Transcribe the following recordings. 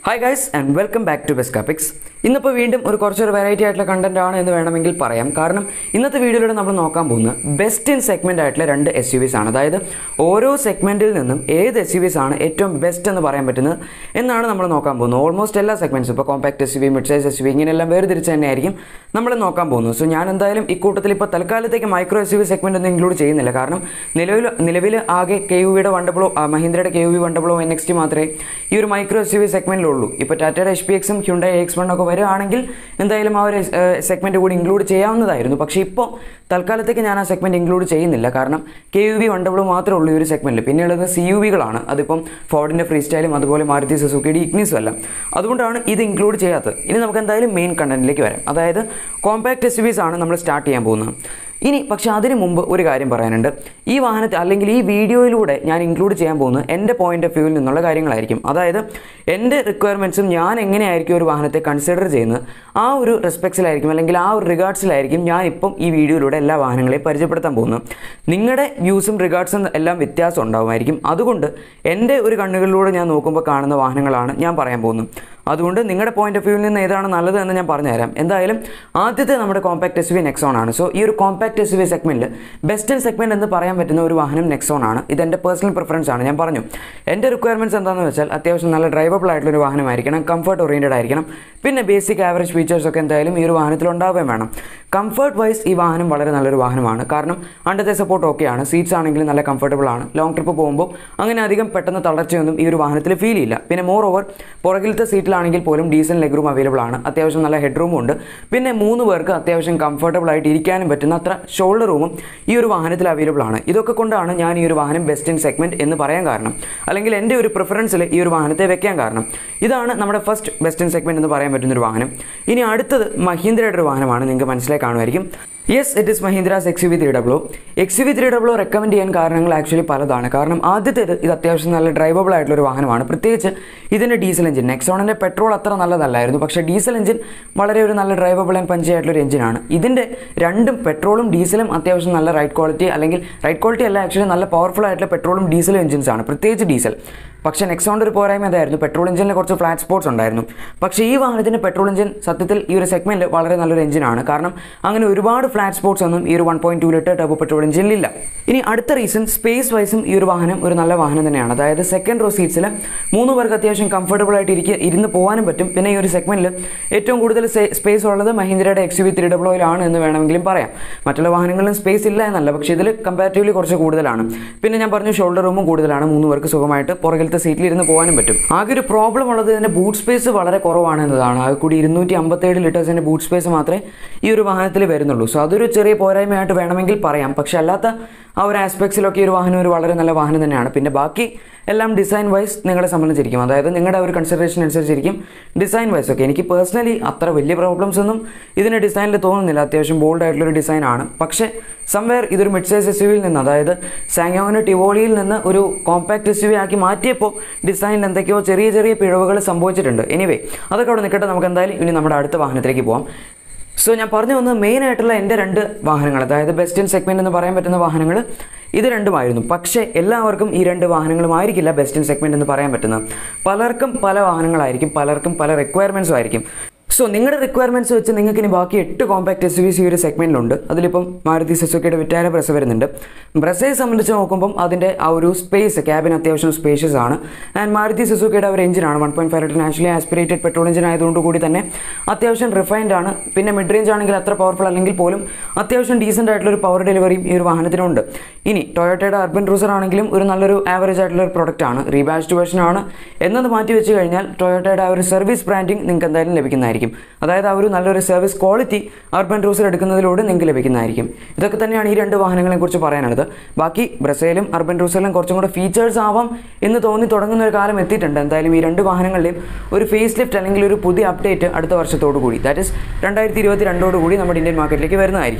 hi guys and welcome back to best കാപ്പിക്സ് ഇന്നിപ്പോൾ വീണ്ടും ഒരു കുറച്ചൊരു വെറൈറ്റി ആയിട്ടുള്ള കണ്ടന്റ് ആണ് എന്ന് വേണമെങ്കിൽ പറയാം കാരണം ഇന്നത്തെ വീഡിയോയിലൂടെ നമ്മൾ നോക്കാൻ പോകുന്നത് ബെസ്റ്റ് ഇൻ സെഗ്മെന്റ് ആയിട്ടുള്ള രണ്ട് എസ് യു വിസ് ആണ് അതായത് ഓരോ സെഗ്മെന്റിൽ നിന്നും ഏത് എസ് യു വിസ് ആണ് ഏറ്റവും ബെസ്റ്റ് എന്ന് പറയാൻ പറ്റുന്നത് എന്നാണ് നമ്മൾ നോക്കാൻ പോകുന്നത് ഓൾമോസ്റ്റ് എല്ലാ സെഗ്മെന്റ്സും ഇപ്പോൾ compact S U V mid size S U V ഇങ്ങനെയെല്ലാം വേർതിരിച്ച് തന്നെയായിരിക്കും നമ്മൾ നോക്കാൻ പോകുന്നത് സോ ഞാൻ എന്തായാലും ഇക്കൂട്ടത്തിൽ ഇപ്പോൾ തൽക്കാലത്തേക്ക് micro S U V segment ഒന്നും ഇൻക്ലൂഡ് ചെയ്യുന്നില്ല കാരണം നിലവിൽ നിലവിൽ ആകെ കെ യു വിയുടെ വണ്ടബ്ലോ മഹീന്ദ്രയുടെ K U V one double O N X T മാത്രമേ ഈ ഒരു മൈക്രോ എസ് യു വി സെഗ്മെന്റിലുള്ളൂ ഇപ്പോൾ ടാറ്റയുടെ എച്ച് പി എക്സും ഹ്യുണ്ടൈ എക്സ് വൺ ഒക്കെ വരികയാണെങ്കിൽ എന്തായാലും ആ ഒരു സെഗ്മെന്റ് കൂടി ഇൻക്ലൂഡ് ചെയ്യാവുന്നതായിരുന്നു പക്ഷേ ഇപ്പോൾ തൽക്കാലത്തേക്ക് ഞാൻ ആ സെഗ്മെന്റ് ഇൻക്ലൂഡ് ചെയ്യുന്നില്ല കാരണം കെ യു വി വണ്ടബ്ലോ മാത്രമേ ഉള്ളൂ ഈ ഒരു സെഗ്മെന്റിൽ പിന്നെയുള്ളത് സി യു വികളാണ് അതിപ്പം ഫോർഡിൻ്റെ ഫ്രീ സ്റ്റൈലും അതുപോലെ മാരുതി സുസുക്കിയുടെ ഇഗ്നിസും എല്ലാം അതുകൊണ്ടാണ് ഇത് ഇൻക്ലൂഡ് ചെയ്യാത്തത് ഇനി നമുക്ക് എന്തായാലും മെയിൻ കണ്ടന്റിലേക്ക് വരാം അതായത് കോമ്പാക്ട് എസ് യു ആണ് നമ്മൾ സ്റ്റാർട്ട് ചെയ്യാൻ പോകുന്നത് ഇനി പക്ഷെ അതിന് മുമ്പ് ഒരു കാര്യം പറയാനുണ്ട് ഈ വാഹനത്തിൽ അല്ലെങ്കിൽ ഈ വീഡിയോയിലൂടെ ഞാൻ ഇൻക്ലൂഡ് ചെയ്യാൻ പോകുന്നത് എൻ്റെ പോയിന്റ് ഓഫ് വ്യൂവിൽ നിന്നുള്ള കാര്യങ്ങളായിരിക്കും അതായത് എൻ്റെ റിക്വയർമെൻറ്റ്സും ഞാൻ എങ്ങനെയായിരിക്കും ഒരു വാഹനത്തെ കൺസിഡർ ചെയ്യുന്നത് ആ ഒരു റെസ്പെക്ട്സിലായിരിക്കും അല്ലെങ്കിൽ ആ ഒരു റിഗാർഡ്സിലായിരിക്കും ഞാൻ ഇപ്പം ഈ വീഡിയോയിലൂടെ എല്ലാ വാഹനങ്ങളെയും പരിചയപ്പെടുത്താൻ പോകുന്നത് നിങ്ങളുടെ വ്യൂസും റിഗാർഡ്സും എല്ലാം വ്യത്യാസം ഉണ്ടാകുമായിരിക്കും അതുകൊണ്ട് എൻ്റെ ഒരു കണ്ണുകളിലൂടെ ഞാൻ നോക്കുമ്പോൾ കാണുന്ന വാഹനങ്ങളാണ് ഞാൻ പറയാൻ പോകുന്നത് അതുകൊണ്ട് നിങ്ങളുടെ പോയിന്റ് ഓഫ് വ്യൂവിൽ നിന്ന് ഏതാണ് നല്ലത് എന്ന് ഞാൻ പറഞ്ഞുതരാം എന്തായാലും ആദ്യത്തെ നമ്മുടെ കോമ്പാക്ട് എസ് വി നെക്സോൺ ആണ് സോ ഈ ഒരു കോമ്പാക്ട് എസ് വി സെഗ്മെൻറ്റിൽ ബെസ്റ്റ് ഇൻ സെഗ്മെൻറ്റ് എന്ന് പറയാൻ പറ്റുന്ന ഒരു വാഹനം നെക്സോൺ ആണ് ഇത് എൻ്റെ പേഴ്സണൽ പ്രിഫറൻസ് ആണ് ഞാൻ പറഞ്ഞു എൻ്റെ റിക്വയർമെൻറ്റ്സ് എന്താണെന്ന് വെച്ചാൽ അത്യാവശ്യം നല്ല ഡ്രൈവബിൾ ആയിട്ടുള്ള ഒരു വാഹനമായിരിക്കണം കംഫർട്ട് ഓറിയൻറ്റഡ് ആയിരിക്കണം പിന്നെ ബേസിക് ആവറേജ് ഫീച്ചേഴ്സ് ഒക്കെ എന്തായാലും ഈ ഒരു വാഹനത്തിൽ ഉണ്ടാവുകയും വേണം കംഫർട്ട് വൈസ് ഈ വാഹനം വളരെ നല്ലൊരു വാഹനമാണ് കാരണം അണ്ടത്തെ സപ്പോർട്ട് ഓക്കെയാണ് സീറ്റ്സ് ആണെങ്കിലും നല്ല കംഫർട്ടബിൾ ആണ് ലോങ് ട്രിപ്പ് പോകുമ്പോൾ അങ്ങനെ അധികം പെട്ടെന്ന് തളർച്ചയൊന്നും ഈ ഒരു വാഹനത്തിൽ ഫീൽ ചെയ്യില്ല പിന്നെ മോർ ഓവർ പുറകിലത്തെ സീറ്റിലാണെങ്കിൽ പോലും ഡീസൽ ലെഗ് റൂം അവൈലബിൾ ആണ് അത്യാവശ്യം നല്ല ഹെഡ് റൂമും ഉണ്ട് പിന്നെ മൂന്ന് പേർക്ക് അത്യാവശ്യം കംഫർട്ടബിൾ ആയിട്ട് ഇരിക്കാനും പറ്റുന്ന അത്ര ഷോൾഡർ റൂമും ഈ ഒരു വാഹനത്തിൽ അവൈലബിൾ ആണ് ഇതൊക്കെ കൊണ്ടാണ് ഞാൻ ഈ ഒരു വാഹനം ബെസ്റ്റ് ഇൻ സെഗ്മെന്റ് എന്ന് പറയാൻ കാരണം അല്ലെങ്കിൽ എൻ്റെ ഒരു പ്രിഫറൻസിൽ ഈ ഒരു വാഹനത്തെ വെക്കാൻ കാരണം ഇതാണ് നമ്മുടെ ഫസ്റ്റ് ബെസ്റ്റ് ഇൻ സെഗ്മെന്റ് എന്ന് പറയാൻ പറ്റുന്ന ഒരു വാഹനം ഇനി അടുത്തത് മഹീന്ദ്രയുടെ ഒരു വാഹനമാണ് നിങ്ങൾക്ക് മനസ്സിലായി കാണുമായിരിക്കും yes it is Mahindra's X U V three double O X U V three double O recommend ചെയ്യാൻ കാരണങ്ങൾ ആക്ച്വലി പലതാണ് കാരണം ആദ്യത്തേത് ഇത് അത്യാവശ്യം നല്ല ഡ്രൈവബിൾ ആയിട്ടുള്ള ഒരു വാഹനമാണ് പ്രത്യേകിച്ച് ഇതിൻ്റെ ഡീസൽ എഞ്ചിൻ നെക്സോണിൻ്റെ പെട്രോൾ അത്ര നല്ലതല്ലായിരുന്നു പക്ഷേ ഡീസൽ എഞ്ചിൻ വളരെ ഒരു നല്ല ഡ്രൈവബിൾ ആൻഡ് പഞ്ച് ആയിട്ടുള്ള ഒരു എഞ്ചിനാണ് ഇതിൻ്റെ രണ്ടും പെട്രോളും ഡീസലും അത്യാവശ്യം നല്ല റൈറ്റ് ക്വാളിറ്റി അല്ലെങ്കിൽ റൈറ്റ് ക്വാളിറ്റി അല്ല ആക്ച്വലി നല്ല പവർഫുൾ ആയിട്ടുള്ള പെട്രോളും ഡീസലും എഞ്ചിൻസ് ആണ് പ്രത്യേകിച്ച് ഡീസൽ പക്ഷേ നെക്സോണിൻ്റെ ഒരു പോരായ്മ അതായിരുന്നു പെട്രോൾ എഞ്ചിനിൽ കുറച്ച് ഫ്ലാറ്റ് സ്പോട്ട്സ് ഉണ്ടായിരുന്നു പക്ഷേ ഈ വാഹനത്തിൻ്റെ പെട്രോൾ എഞ്ചിൻ സത്യത്തിൽ ഈ ഒരു സെഗ്മെൻറ്റ് വളരെ നല്ലൊരു എഞ്ചിനാണ് കാരണം അങ്ങനെ ഒരുപാട് ഫ്ലാറ്റ് സ്പോട്ട്സ് ഒന്നും ഈ ഒരു one point two litre turbo petrol എഞ്ചിനിലില്ല ഇനി അടുത്ത റീസൺ സ്പേസ് വൈസും ഈ ഒരു വാഹനം ഒരു നല്ല വാഹനം തന്നെയാണ് അതായത് സെക്കൻഡ് റോ സീറ്റ്സിൽ മൂന്ന് പേർക്ക് അത്യാവശ്യം കംഫർട്ടബിൾ ആയിട്ട് ഇരിക്കുക ഇരുന്ന് പോകാനും പറ്റും പിന്നെ ഈ ഒരു സെഗ്മെൻറ്റിൽ ഏറ്റവും കൂടുതൽ സ്പേസ് ഉള്ളത് മഹീന്ദ്രയുടെ എക്സ് യു വി ത്രീ ഡബ്ലോയിലാണ് എന്ന് വേണമെങ്കിലും പറയാം മറ്റുള്ള വാഹനങ്ങളിലും സ്പേസ് ഇല്ല എന്നല്ല പക്ഷേ ഇതിൽ കമ്പാരിറ്റീവ്ലി കുറച്ച് കൂടുതലാണ് പിന്നെ ഞാൻ പറഞ്ഞു ഷോൾഡർ റൂമും കൂടുതലാണ് മൂന്ന് പേർക്ക് സുഖമായിട്ട് പുറകിലത്തെ സീറ്റിൽ ഇരുന്ന് പോകാനും പറ്റും ആകെ ഒരു പ്രോബ്ലം ഉള്ളത് ഇതിൻ്റെ ബൂട്ട് സ്പേസ് വളരെ കുറവാണ് എന്നതാണ് ആകെ കൂടി ഇരുന്നൂറ്റി അമ്പത്തേഴ് ലിറ്റേഴ്സിൻ്റെ ബൂട്ട് സ്പേസ് മാത്രമേ ഈ ഒരു വാഹനത്തിൽ വരുന്നുള്ളൂ സോ അതൊരു ചെറിയ പോരായ്മയായിട്ട് വേണമെങ്കിൽ പറയാം പക്ഷെ അല്ലാത്ത ആ ഒരു ആസ്പെക്ട്സിലൊക്കെ ഈ ഒരു വാഹനം ഒരു വളരെ നല്ല വാഹനം തന്നെയാണ് പിന്നെ ബാക്കി എല്ലാം ഡിസൈൻ വൈസ് നിങ്ങളെ സംബന്ധിച്ചിരിക്കും അതായത് നിങ്ങളുടെ ഒരു കൺസിഡറേഷൻ അനുസരിച്ചിരിക്കും ഡിസൈൻ വൈസ് ഒക്കെ എനിക്ക് പേഴ്സണലി അത്ര വലിയ പ്രോബ്ലംസ് ഒന്നും ഇതിൻ്റെ ഡിസൈനിൽ തോന്നുന്നില്ല അത്യാവശ്യം ബോൾഡ് ആയിട്ടുള്ളൊരു ഡിസൈനാണ് പക്ഷേ സംവെയർ ഇതൊരു മിഡ് സൈസ് എസ് യുവിൽ നിന്ന് അതായത് സാങ്ങോങ്ങിന് ടിവോളിയിൽ നിന്ന് ഒരു കോമ്പാക്ട് എസ് യു വി ആക്കി മാറ്റിയപ്പോൾ ഡിസൈനിൽ എന്തൊക്കെയോ ചെറിയ ചെറിയ പിഴവുകൾ സംഭവിച്ചിട്ടുണ്ട് എനിവേ അതൊക്കെ അവിടെ നിൽക്കട്ടെ നമുക്ക് എന്തായാലും ഇനി നമ്മുടെ അടുത്ത വാഹനത്തിലേക്ക് പോകാം സോ ഞാൻ പറഞ്ഞു വന്നത് മെയിൻ ആയിട്ടുള്ള എൻ്റെ രണ്ട് വാഹനങ്ങൾ അതായത് ബെസ്റ്റ് ഇൻ സെഗ്മെൻറ്റ് എന്ന് പറയാൻ പറ്റുന്ന വാഹനങ്ങൾ ഇത് രണ്ടുമായിരുന്നു പക്ഷേ എല്ലാവർക്കും ഈ രണ്ട് വാഹനങ്ങളും ആയിരിക്കില്ല ബെസ്റ്റ് ഇൻ സെഗ്മെൻറ്റ് എന്ന് പറയാൻ പറ്റുന്നത് പലർക്കും പല വാഹനങ്ങളായിരിക്കും പലർക്കും പല റിക്വയർമെൻറ്റ്സും ആയിരിക്കും സോ നിങ്ങളുടെ റിക്വയർമെൻറ്റ്സ് വെച്ച് നിങ്ങൾക്ക് ഇനി ബാക്കി എട്ട് കോമ്പാക്ട് എസ് യു വിസ് ഈ ഒരു സെഗ്മെൻറ്റിലുണ്ട് അതിലിപ്പം മാരുതി സുസുക്കിയുടെ വിറ്റാര ബ്രസ് വരുന്നുണ്ട് ബ്രസയെ സംബന്ധിച്ച് നോക്കുമ്പം അതിൻ്റെ ആ ഒരു സ്പേസ് ക്യാബിൻ അത്യാവശ്യം സ്പേഷ്യസ് ആണ് ആൻഡ് മാരുതി സുസുക്കിയുടെ ഒരു എഞ്ചിനാണ് one point five litre naturally aspirated petrol engine ആയതുകൊണ്ട് കൂടി തന്നെ അത്യാവശ്യം റിഫൈൻഡ് ആണ് പിന്നെ മിഡ് റേഞ്ച് ആണെങ്കിൽ അത്ര പവർഫുൾ അല്ലെങ്കിൽ പോലും അത്യാവശ്യം ഡീസൻ്റ് ആയിട്ടുള്ള ഒരു പവർ ഡെലിവറിയും ഈ ഒരു വാഹനത്തിനുണ്ട് ഇനി ടൊയോട്ടയുടെ അർബൻ ക്രൂസർ ആണെങ്കിലും ഒരു നല്ലൊരു ആവറേജ് ആയിട്ടുള്ള ഒരു പ്രൊഡക്റ്റ് ആണ് റീബാസ്റ്റ് വേർഷൻ ആണ് എന്നത് മാറ്റി വെച്ച് കഴിഞ്ഞാൽ ടൊയോട്ടയുടെ ആ ഒരു സർവീസ് ബ്രാൻഡിങ് നിങ്ങൾക്ക് എന്തായാലും ലഭിക്കുന്നതായിരിക്കും അതായത് ആ ഒരു നല്ലൊരു സർവീസ് ക്വാളിറ്റി അർബൻ ക്രൂസർ എടുക്കുന്നതിലൂടെ നിങ്ങൾക്ക് ലഭിക്കുന്നതായിരിക്കും ഇതൊക്കെ തന്നെയാണ് ഈ രണ്ട് വാഹനങ്ങളെ കുറിച്ച് പറയാനുള്ളത് ബാക്കി ബ്രസയിലും അർബൻ ക്രൂസറിലും കുറച്ചും കൂടെ ഫീച്ചേഴ്സ് ആവാം എന്ന് തോന്നി തുടങ്ങുന്ന ഒരു കാലം എത്തിയിട്ടുണ്ട് എന്തായാലും ഈ രണ്ട് വാഹനങ്ങളുടെയും ഒരു ഫേസ് ലിഫ്റ്റ് അല്ലെങ്കിൽ ഒരു പുതിയ അപ്ഡേറ്റ് അടുത്ത വർഷത്തോടു കൂടി ദാറ്റ് ഇസ് രണ്ടായിരത്തി ഇരുപത്തി രണ്ടോട് കൂടി നമ്മുടെ ഇന്ത്യൻ മാർക്കറ്റിലേക്ക് വരുന്നതായിരിക്കും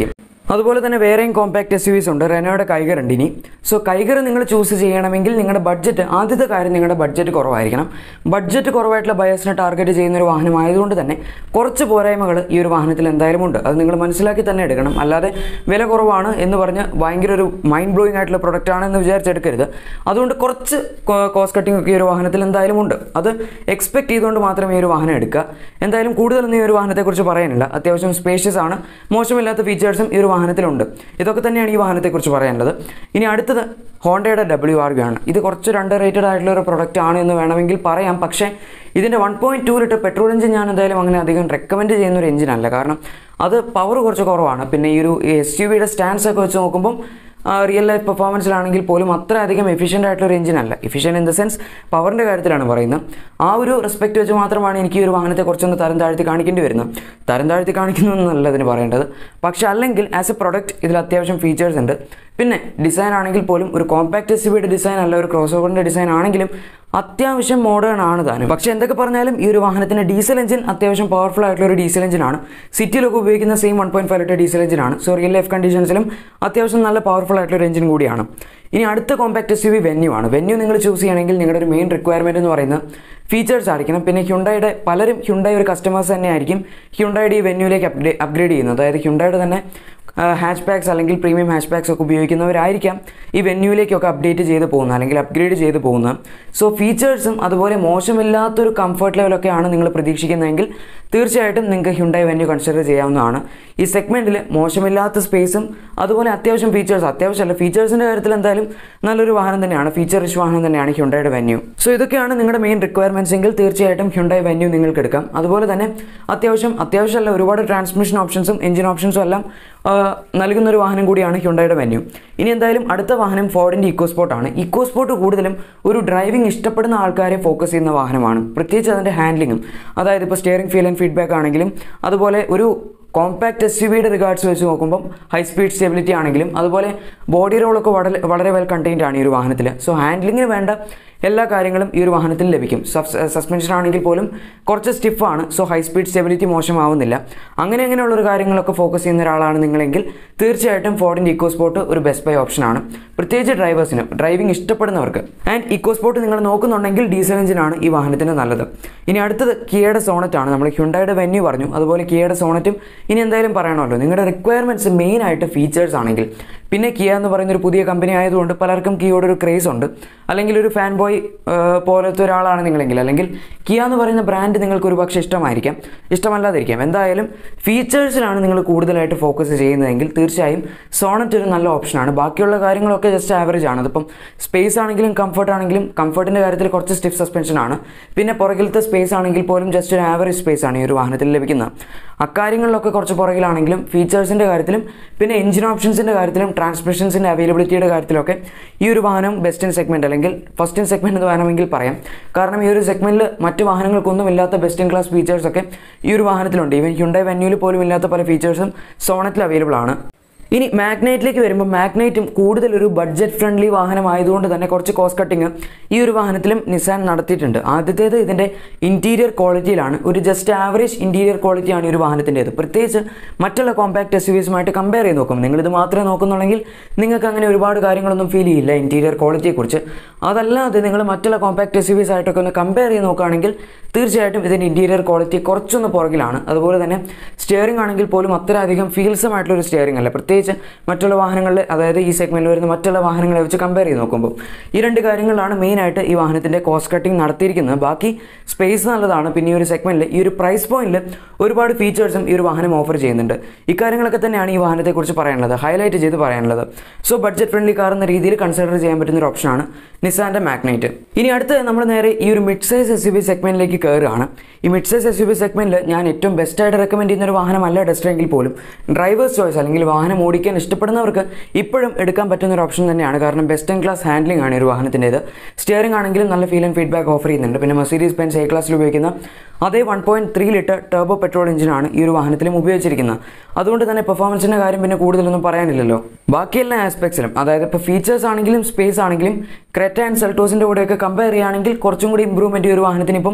അതുപോലെ തന്നെ വേറെയും കോമ്പാക്ട് എസ് യു വിസ് ഉണ്ട് റെനോയുടെ കൈഗർ ഉണ്ട് ഇനി സോ കൈഗർ നിങ്ങൾ ചൂസ് ചെയ്യണമെങ്കിൽ നിങ്ങളുടെ ബഡ്ജറ്റ് ആദ്യത്തെ കാര്യം നിങ്ങളുടെ ബഡ്ജറ്റ് കുറവായിരിക്കണം ബഡ്ജറ്റ് കുറവായിട്ടുള്ള ബയേഴ്സിനെ ടാർഗറ്റ് ചെയ്യുന്ന ഒരു വാഹനമായതുകൊണ്ട് തന്നെ കുറച്ച് പോരായ്മകൾ ഈ ഒരു വാഹനത്തിൽ എന്തായാലും ഉണ്ട് അത് നിങ്ങൾ മനസ്സിലാക്കി തന്നെ എടുക്കണം അല്ലാതെ വില കുറവാണ് എന്ന് പറഞ്ഞ് ഭയങ്കര ഒരു മൈൻഡ് ബ്ലോയിങ് ആയിട്ടുള്ള പ്രൊഡക്റ്റ് ആണെന്ന് വിചാരിച്ചെടുക്കരുത് അതുകൊണ്ട് കുറച്ച് കോസ്റ്റ് കട്ടിംഗ് ഒക്കെ ഈ ഒരു വാഹനത്തിൽ എന്തായാലും ഉണ്ട് അത് എക്സ്പെക്ട് ചെയ്തുകൊണ്ട് മാത്രമേ ഈ ഒരു വാഹനം എടുക്കുക എന്തായാലും കൂടുതലൊന്നും ഈ ഒരു വാഹനത്തെക്കുറിച്ച് പറയാനില്ല അത്യാവശ്യം സ്പേഷ്യസ് ആണ് മോശമില്ലാത്ത ഫീച്ചേഴ്സും ഈ ഒരു വാഹനത്തിലുണ്ട് ഇതൊക്കെ തന്നെയാണ് ഈ വാഹനത്തെക്കുറിച്ച് പറയാനുള്ളത് ഇനി അടുത്തത് ഹോണ്ടയുടെ ഡബ്ല്യു ആർ ആണ് ഇത് കുറച്ച് രണ്ട് റേറ്റഡ് ആയിട്ടുള്ള ഒരു പ്രൊഡക്റ്റ് ആണ് എന്ന് വേണമെങ്കിൽ പറയാം പക്ഷേ ഇതിൻ്റെ one point two litre petrol engine ഞാൻ എന്തായാലും അങ്ങനെ അധികം റെക്കമെൻഡ് ചെയ്യുന്ന ഒരു എഞ്ചിനല്ല കാരണം അത് പവർ കുറച്ച് കുറവാണ് പിന്നെ ഈ ഒരു എസ് യു വിയുടെ സ്റ്റാൻഡ്സ് ഒക്കെ വെച്ച് നോക്കുമ്പം റിയൽ ലൈഫ് പെർഫോമൻസിലാണെങ്കിൽ പോലും അത്ര അധികം എഫിഷ്യൻ്റ് ആയിട്ടുള്ള ഒരു എഞ്ചിൻ അല്ല എഫിഷ്യൻ ഇൻ ദ സെൻസ് പവറിൻ്റെ കാര്യത്തിലാണ് പറയുന്നത് ആ ഒരു റെസ്പെക്ട് വെച്ച് മാത്രമാണ് എനിക്ക് ഈ ഒരു വാഹനത്തെ കുറച്ചൊന്ന് തരം താഴ്ത്തി കാണിക്കേണ്ടി വരുന്നത് തരം താഴ്ത്തി കാണിക്കുന്നു എന്നല്ല ഇതിന് പറയേണ്ടത് പക്ഷേ അല്ലെങ്കിൽ ആസ് എ പ്രൊഡക്റ്റ് ഇതിൽ അത്യാവശ്യം ഫീച്ചേഴ്സ് ഉണ്ട് പിന്നെ ഡിസൈൻ ആണെങ്കിൽ പോലും ഒരു കോമ്പാക്ട് എസ് യുടെ ഡിസൈൻ അല്ല ഒരു ക്രോസ് ഓവറിൻ്റെ ഡിസൈൻ ആണെങ്കിലും അത്യാവശ്യം മോഡേൺ ആണ് താനും പക്ഷേ എന്തൊക്കെ പറഞ്ഞാലും ഈ ഒരു വാഹനത്തിന് ഡീസൽ എഞ്ചിൻ അത്യാവശ്യം പവർഫുൾ ആയിട്ടുള്ള ഒരു ഡീസൽ എഞ്ചിനാണ് സിറ്റിയിലൊക്കെ ഉപയോഗിക്കുന്ന same one point five litre diesel എഞ്ചിനാണ് സോ റിയൽ ലൈഫ് കണ്ടീഷൻസിലും അത്യാവശ്യം നല്ല പവർഫുൾ ആയിട്ടുള്ള ഒരു എഞ്ചിൻ കൂടിയാണ് ഇനി അടുത്ത compact S U V Venue ആണ് വെന്യൂ നിങ്ങൾ ചൂസ് ചെയ്യണമെങ്കിൽ നിങ്ങളുടെ ഒരു മെയിൻ റിക്വയർമെൻറ്റ് എന്ന് പറയുന്നത് ഫീച്ചേഴ്സ് ആയിരിക്കണം പിന്നെ ഹ്യുണ്ടായുടെ പലരും ഹ്യുണ്ടായി ഒരു കസ്റ്റമേഴ്സ് തന്നെ ആയിരിക്കും ഹ്യുണ്ടായുടെ ഈ വെന്യൂലേക്ക് അപ്ഗ്രേ അപ്ഗ്രേഡ് ചെയ്യുന്നത് അതായത് ഹ്യുണ്ടായുടെ തന്നെ ഹാച്ച് ബാക്സ് അല്ലെങ്കിൽ പ്രീമിയം ഹാച്ച് ബാക്സ് ഒക്കെ ഉപയോഗിക്കുന്നവരായിരിക്കാം ഈ വെന്യൂലേക്കൊക്കെ അപ്ഡേറ്റ് ചെയ്ത് പോകുന്നത് അല്ലെങ്കിൽ അപ്ഗ്രേഡ് ചെയ്ത് പോകുന്നത് സോ ഫീച്ചേഴ്സും അതുപോലെ മോശമില്ലാത്തൊരു കംഫർട്ട് ലെവലൊക്കെയാണ് നിങ്ങൾ പ്രതീക്ഷിക്കുന്നതെങ്കിൽ തീർച്ചയായിട്ടും നിങ്ങൾക്ക് ഹ്യുണ്ടായി വെന്യൂ കൺസിഡർ ചെയ്യാവുന്നതാണ് ഈ സെഗ്മെൻറ്റിൽ മോശമില്ലാത്ത സ്പേസും അതുപോലെ അത്യാവശ്യം ഫീച്ചേഴ്സ് അത്യാവശ്യമല്ല ഫീച്ചേഴ്സിൻ്റെ കാര്യത്തിൽ എന്തായാലും നല്ലൊരു വാഹനം തന്നെയാണ് ഫീച്ചർ റിച്ച് വാഹനം തന്നെയാണ് ഹ്യുണ്ടായുടെ വെന്യൂ സോ ഇതൊക്കെയാണ് നിങ്ങളുടെ മെയിൻ റിക്വയർമെൻറ്റ്സ് എങ്കിൽ തീർച്ചയായിട്ടും ഹ്യുണ്ടായി വെന്യൂ നിങ്ങൾക്ക് എടുക്കാം അതുപോലെ തന്നെ അത്യാവശ്യം അത്യാവശ്യമല്ല ഒരുപാട് ട്രാൻസ്മിഷൻ ഓപ്ഷൻസും എഞ്ചിൻ ഓപ്ഷൻസും എല്ലാം ആ, നൽകുന്ന ഒരു വാഹനം കൂടിയാണ് ഹ്യുണ്ടായുടെ വെന്യൂ ഇനി എന്തായാലും അടുത്ത വാഹനം ഫോർഡിൻ്റെ ഇക്കോ സ്പോർട്ടാണ് ഇക്കോ സ്പോർട്ട് കൂടുതലും ഒരു ഡ്രൈവിംഗ് ഇഷ്ടപ്പെടുന്ന ആൾക്കാരെ ഫോക്കസ് ചെയ്യുന്ന വാഹനമാണ് പ്രത്യേകിച്ച് അതിൻ്റെ ഹാൻഡ്ലിങ്ങും അതായത് ഇപ്പോൾ സ്റ്റിയറിംഗ് ഫീൽ ആൻഡ് ഫീഡ്ബാക്ക് ആണെങ്കിലും അതുപോലെ ഒരു കോമ്പാക്ട് എസ് യു വിയുടെ റിഗാർഡ്സ് വെച്ച് നോക്കുമ്പം ഹൈ സ്പീഡ് സ്റ്റെബിലിറ്റി ആണെങ്കിലും അതുപോലെ ബോഡി റോളൊക്കെ വളരെ വളരെ വെൽ കണ്ടെയ്ൻഡ് ആണ് ഈ ഒരു വാഹനത്തിൽ സോ ഹാൻഡ്ലിങ്ങിന് വേണ്ട എല്ലാ കാര്യങ്ങളും ഈ ഒരു വാഹനത്തിൽ ലഭിക്കും സസ്പെൻഷൻ ആണെങ്കിൽ പോലും കുറച്ച് സ്റ്റിഫാണ് സോ ഹൈ സ്പീഡ് സ്റ്റെബിലിറ്റി മോശമാവുന്നില്ല അങ്ങനെ അങ്ങനെയുള്ള ഒരു കാര്യങ്ങളൊക്കെ ഫോക്കസ് ചെയ്യുന്ന ഒരാളാണ് നിങ്ങളെങ്കിൽ തീർച്ചയായിട്ടും ഫോർഡിൻ്റെ ഇക്കോ സ്പോർട്ട് ഒരു ബെസ്റ്റ് ബൈ ഓപ്ഷനാണ് പ്രത്യേകിച്ച് ഡ്രൈവേഴ്സിന് ഡ്രൈവിംഗ് ഇഷ്ടപ്പെടുന്നവർക്ക് ആൻഡ് ഇക്കോ സ്പോർട്ട് നിങ്ങൾ നോക്കുന്നുണ്ടെങ്കിൽ ഡീസൽ എഞ്ചിനാണ് ഈ വാഹനത്തിന് നല്ലത് ഇനി അടുത്തത് കിയയുടെ സോണറ്റ് ആണ് നമ്മൾ ഹ്യുണ്ടായുടെ വെന്യൂ പറഞ്ഞു അതുപോലെ കിയയുടെ സോണറ്റും ഇനി എന്തായാലും പറയണമല്ലോ നിങ്ങളുടെ റിക്വയർമെൻറ്റ്സ് മെയിൻ ആയിട്ട് ഫീച്ചേഴ്സ് ആണെങ്കിൽ പിന്നെ കിയ എന്ന് പറയുന്ന ഒരു പുതിയ കമ്പനി ആയതുകൊണ്ട് പലർക്കും കിയോട് ഒരു ക്രേസ് ഉണ്ട് അല്ലെങ്കിൽ ഒരു ഫാൻ ബോയ് പോലത്തെ ഒരാളാണ് നിങ്ങളെങ്കിൽ അല്ലെങ്കിൽ കിയ എന്ന് പറയുന്ന ബ്രാൻഡ് നിങ്ങൾക്ക് ഒരു പക്ഷേ ഇഷ്ടമായിരിക്കാം ഇഷ്ടമല്ലാതിരിക്കാം എന്തായാലും ഫീച്ചേഴ്സിലാണ് നിങ്ങൾ കൂടുതലായിട്ട് ഫോക്കസ് ചെയ്യുന്നതെങ്കിൽ തീർച്ചയായും സോണറ്റ് ഒരു നല്ല ഓപ്ഷനാണ് ബാക്കിയുള്ള കാര്യങ്ങളൊക്കെ ജസ്റ്റ് ആവറേജ് ആണ് അതിപ്പം സ്പേസ് ആണെങ്കിലും കംഫർട്ട് ആണെങ്കിലും കംഫർട്ടിൻ്റെ കാര്യത്തിൽ കുറച്ച് സ്റ്റിഫ് സസ്പെൻഷൻ ആണ് പിന്നെ പുറകിലത്തെ സ്പേസ് ആണെങ്കിൽ പോലും ജസ്റ്റ് ഒരു ആവറേജ് സ്പേസ് ആണ് ഈ ഒരു വാഹനത്തിൽ ലഭിക്കുന്നത് അക്കാര്യങ്ങളിലൊക്കെ കുറച്ച് പുറകിലാണെങ്കിലും ഫീച്ചേഴ്സിൻ്റെ കാര്യത്തിലും പിന്നെ എഞ്ചിൻ ഓപ്ഷൻസിൻ്റെ കാര്യത്തിലും ട്രാൻസ്മിഷൻസിൻ്റെ അവൈലബിലിറ്റിയുടെ കാര്യത്തിലൊക്കെ ഈ ഒരു വാഹനം ബെസ്റ്റ് ഇൻ സെഗ്മെൻറ്റ് അല്ലെങ്കിൽ ഫസ്റ്റ് ഇൻ സെഗ്മെൻറ്റ് എന്ന് വേണമെങ്കിൽ പറയാം കാരണം ഈ ഒരു സെഗ്മെൻറ്റിൽ മറ്റ് വാഹനങ്ങൾക്കൊന്നും ഇല്ലാത്ത ബെസ്റ്റ് ഇൻ ക്ലാസ് ഫീച്ചേഴ്സൊക്കെ ഈ ഒരു വാഹനത്തിലുണ്ട് ഈവൻ ഹ്യുണ്ടായി വെന്യൂവിൽ പോലും ഇല്ലാത്ത പല ഫീച്ചേഴ്സും സോണറ്റിൽ അവൈലബിൾ ആണ് ഇനി മാഗ്നൈറ്റിലേക്ക് വരുമ്പോൾ മാഗ്നൈറ്റും കൂടുതൽ ഒരു ബഡ്ജറ്റ് ഫ്രണ്ട്ലി വാഹനമായതുകൊണ്ട് തന്നെ കുറച്ച് കോസ്റ്റ് കട്ടിങ് ഈ ഒരു വാഹനത്തിലും നിസാൻ നടത്തിയിട്ടുണ്ട് ആദ്യത്തേത് ഇതിൻ്റെ ഇൻറ്റീരിയർ ക്വാളിറ്റിയിലാണ് ഒരു ജസ്റ്റ് ആവറേജ് ഇൻറ്റീരിയർ ക്വാളിറ്റിയാണ് ഈ ഒരു വാഹനത്തിൻ്റേത് പ്രത്യേകിച്ച് മറ്റുള്ള കോമ്പാക്ട് എസ് യുവിസുമായിട്ട് കമ്പയർ ചെയ്ത് നോക്കും നിങ്ങളിത് മാത്രമേ നോക്കുന്നുണ്ടെങ്കിൽ നിങ്ങൾക്ക് അങ്ങനെ ഒരുപാട് കാര്യങ്ങളൊന്നും ഫീൽ ചെയ്യില്ല ഇൻറ്റീരിയർ ക്വാളിറ്റിയെക്കുറിച്ച് അതല്ലാതെ നിങ്ങൾ മറ്റുള്ള കോമ്പാക്ട് എസ് യുവിസ് ആയിട്ടൊക്കെ ഒന്ന് കമ്പയർ ചെയ്ത് നോക്കുകയാണെങ്കിൽ തീർച്ചയായിട്ടും ഇതിൻ്റെ ഇൻറ്റീരിയർ ക്വാളിറ്റി കുറച്ചൊന്ന് പുറകിലാണ് അതുപോലെ തന്നെ സ്റ്റിയറിംഗ് ആണെങ്കിൽ പോലും അത്രയധികം ഫീൽസമായിട്ടുള്ള ഒരു സ്റ്റിയറിംഗ് അല്ല പ്രത്യേകിച്ച് മറ്റുള്ള വാഹനങ്ങളിൽ അതായത് ഈ സെഗ്മെൻറ്റിൽ വരുന്ന മറ്റുള്ള വാഹനങ്ങളെ വെച്ച് കമ്പയർ ചെയ്ത് നോക്കുമ്പോൾ ഈ രണ്ട് കാര്യങ്ങളിലാണ് മെയിനായിട്ട് ഈ വാഹനത്തിൻ്റെ കോസ്റ്റ് കട്ടിംഗ് നടത്തിയിരിക്കുന്നത് ബാക്കി സ്പേസ് നല്ലതാണ് പിന്നെ ഈ ഒരു സെഗ്മെൻറ്റിൽ ഈ ഒരു പ്രൈസ് പോയിന്റിൽ ഒരുപാട് ഫീച്ചേഴ്സും ഈ ഒരു വാഹനം ഓഫർ ചെയ്യുന്നുണ്ട് ഇക്കാര്യങ്ങളൊക്കെ തന്നെയാണ് ഈ വാഹനത്തെക്കുറിച്ച് പറയാനുള്ളത് ഹൈലൈറ്റ് ചെയ്ത് പറയാനുള്ളത് സോ ബഡ്ജറ്റ് ഫ്രണ്ട്ലി കാർ എന്ന രീതിയിൽ കൺസിഡർ ചെയ്യാൻ പറ്റുന്ന ഒരു ഓപ്ഷനാണ് നിസാൻ്റെ മാഗ്നൈറ്റ് ഇനി അടുത്ത് നമ്മൾ നേരെ ഈ ഒരു mid size S U V സെഗ്മെൻറ്റിലേക്ക് കയറുകയാണ് ഈ mid size S U V സെഗ്മെൻറ്റിൽ ഞാൻ ഏറ്റവും ബെസ്റ്റായിട്ട് റെക്കമെൻഡ് ചെയ്യുന്ന ഒരു വാഹനമല്ല ഡസ്റ്റർ എങ്കിൽ പോലും ഡ്രൈവേഴ്സ് ചോയ്സ് അല്ലെങ്കിൽ വാഹനം ഓടിക്കാൻ ഇഷ്ടപ്പെടുന്നവർക്ക് ഇപ്പോഴും എടുക്കാൻ പറ്റുന്ന ഒരു ഓപ്ഷൻ തന്നെയാണ് കാരണം ബെസ്റ്റ് ഇൻ ക്ലാസ് ഹാൻഡ്ലിംഗ് ആണ് ഈ ഒരു വാഹനത്തിൻ്റേത് സ്റ്റിയറിംഗ് ആണെങ്കിലും നല്ല ഫീൽ ആൻഡ് ഫീഡ്ബാക്ക് ഓഫർ ചെയ്യുന്നുണ്ട് പിന്നെ മെസീരീസ് ബെൻസ് എ ക്ലാസ്സിൽ ഉപയോഗിക്കുന്ന അതേ one point three litre turbo petrol എഞ്ചിനാണ് ഈ ഒരു വാഹനത്തിലും ഉപയോഗിച്ചിരിക്കുന്നത് അതുകൊണ്ട് തന്നെ പെർഫോമൻസിൻ്റെ കാര്യം പിന്നെ കൂടുതലൊന്നും പറയാനില്ലല്ലോ ബാക്കി എല്ലാ ആസ്പെക്ട്സിലും അതായത് ഇപ്പോൾ ഫീച്ചേഴ്സ് ആണെങ്കിലും സ്പേസ് ആണെങ്കിലും ക്രെറ്റ ആൻഡ് സെൽട്ടോസിൻ്റെ കൂടെയൊക്കെ കമ്പയർ ചെയ്യുകയാണെങ്കിൽ കുറച്ചും കൂടി ഇമ്പ്രൂവ്മെൻറ്റ് ഈ ഒരു വാഹനത്തിന് ഇപ്പം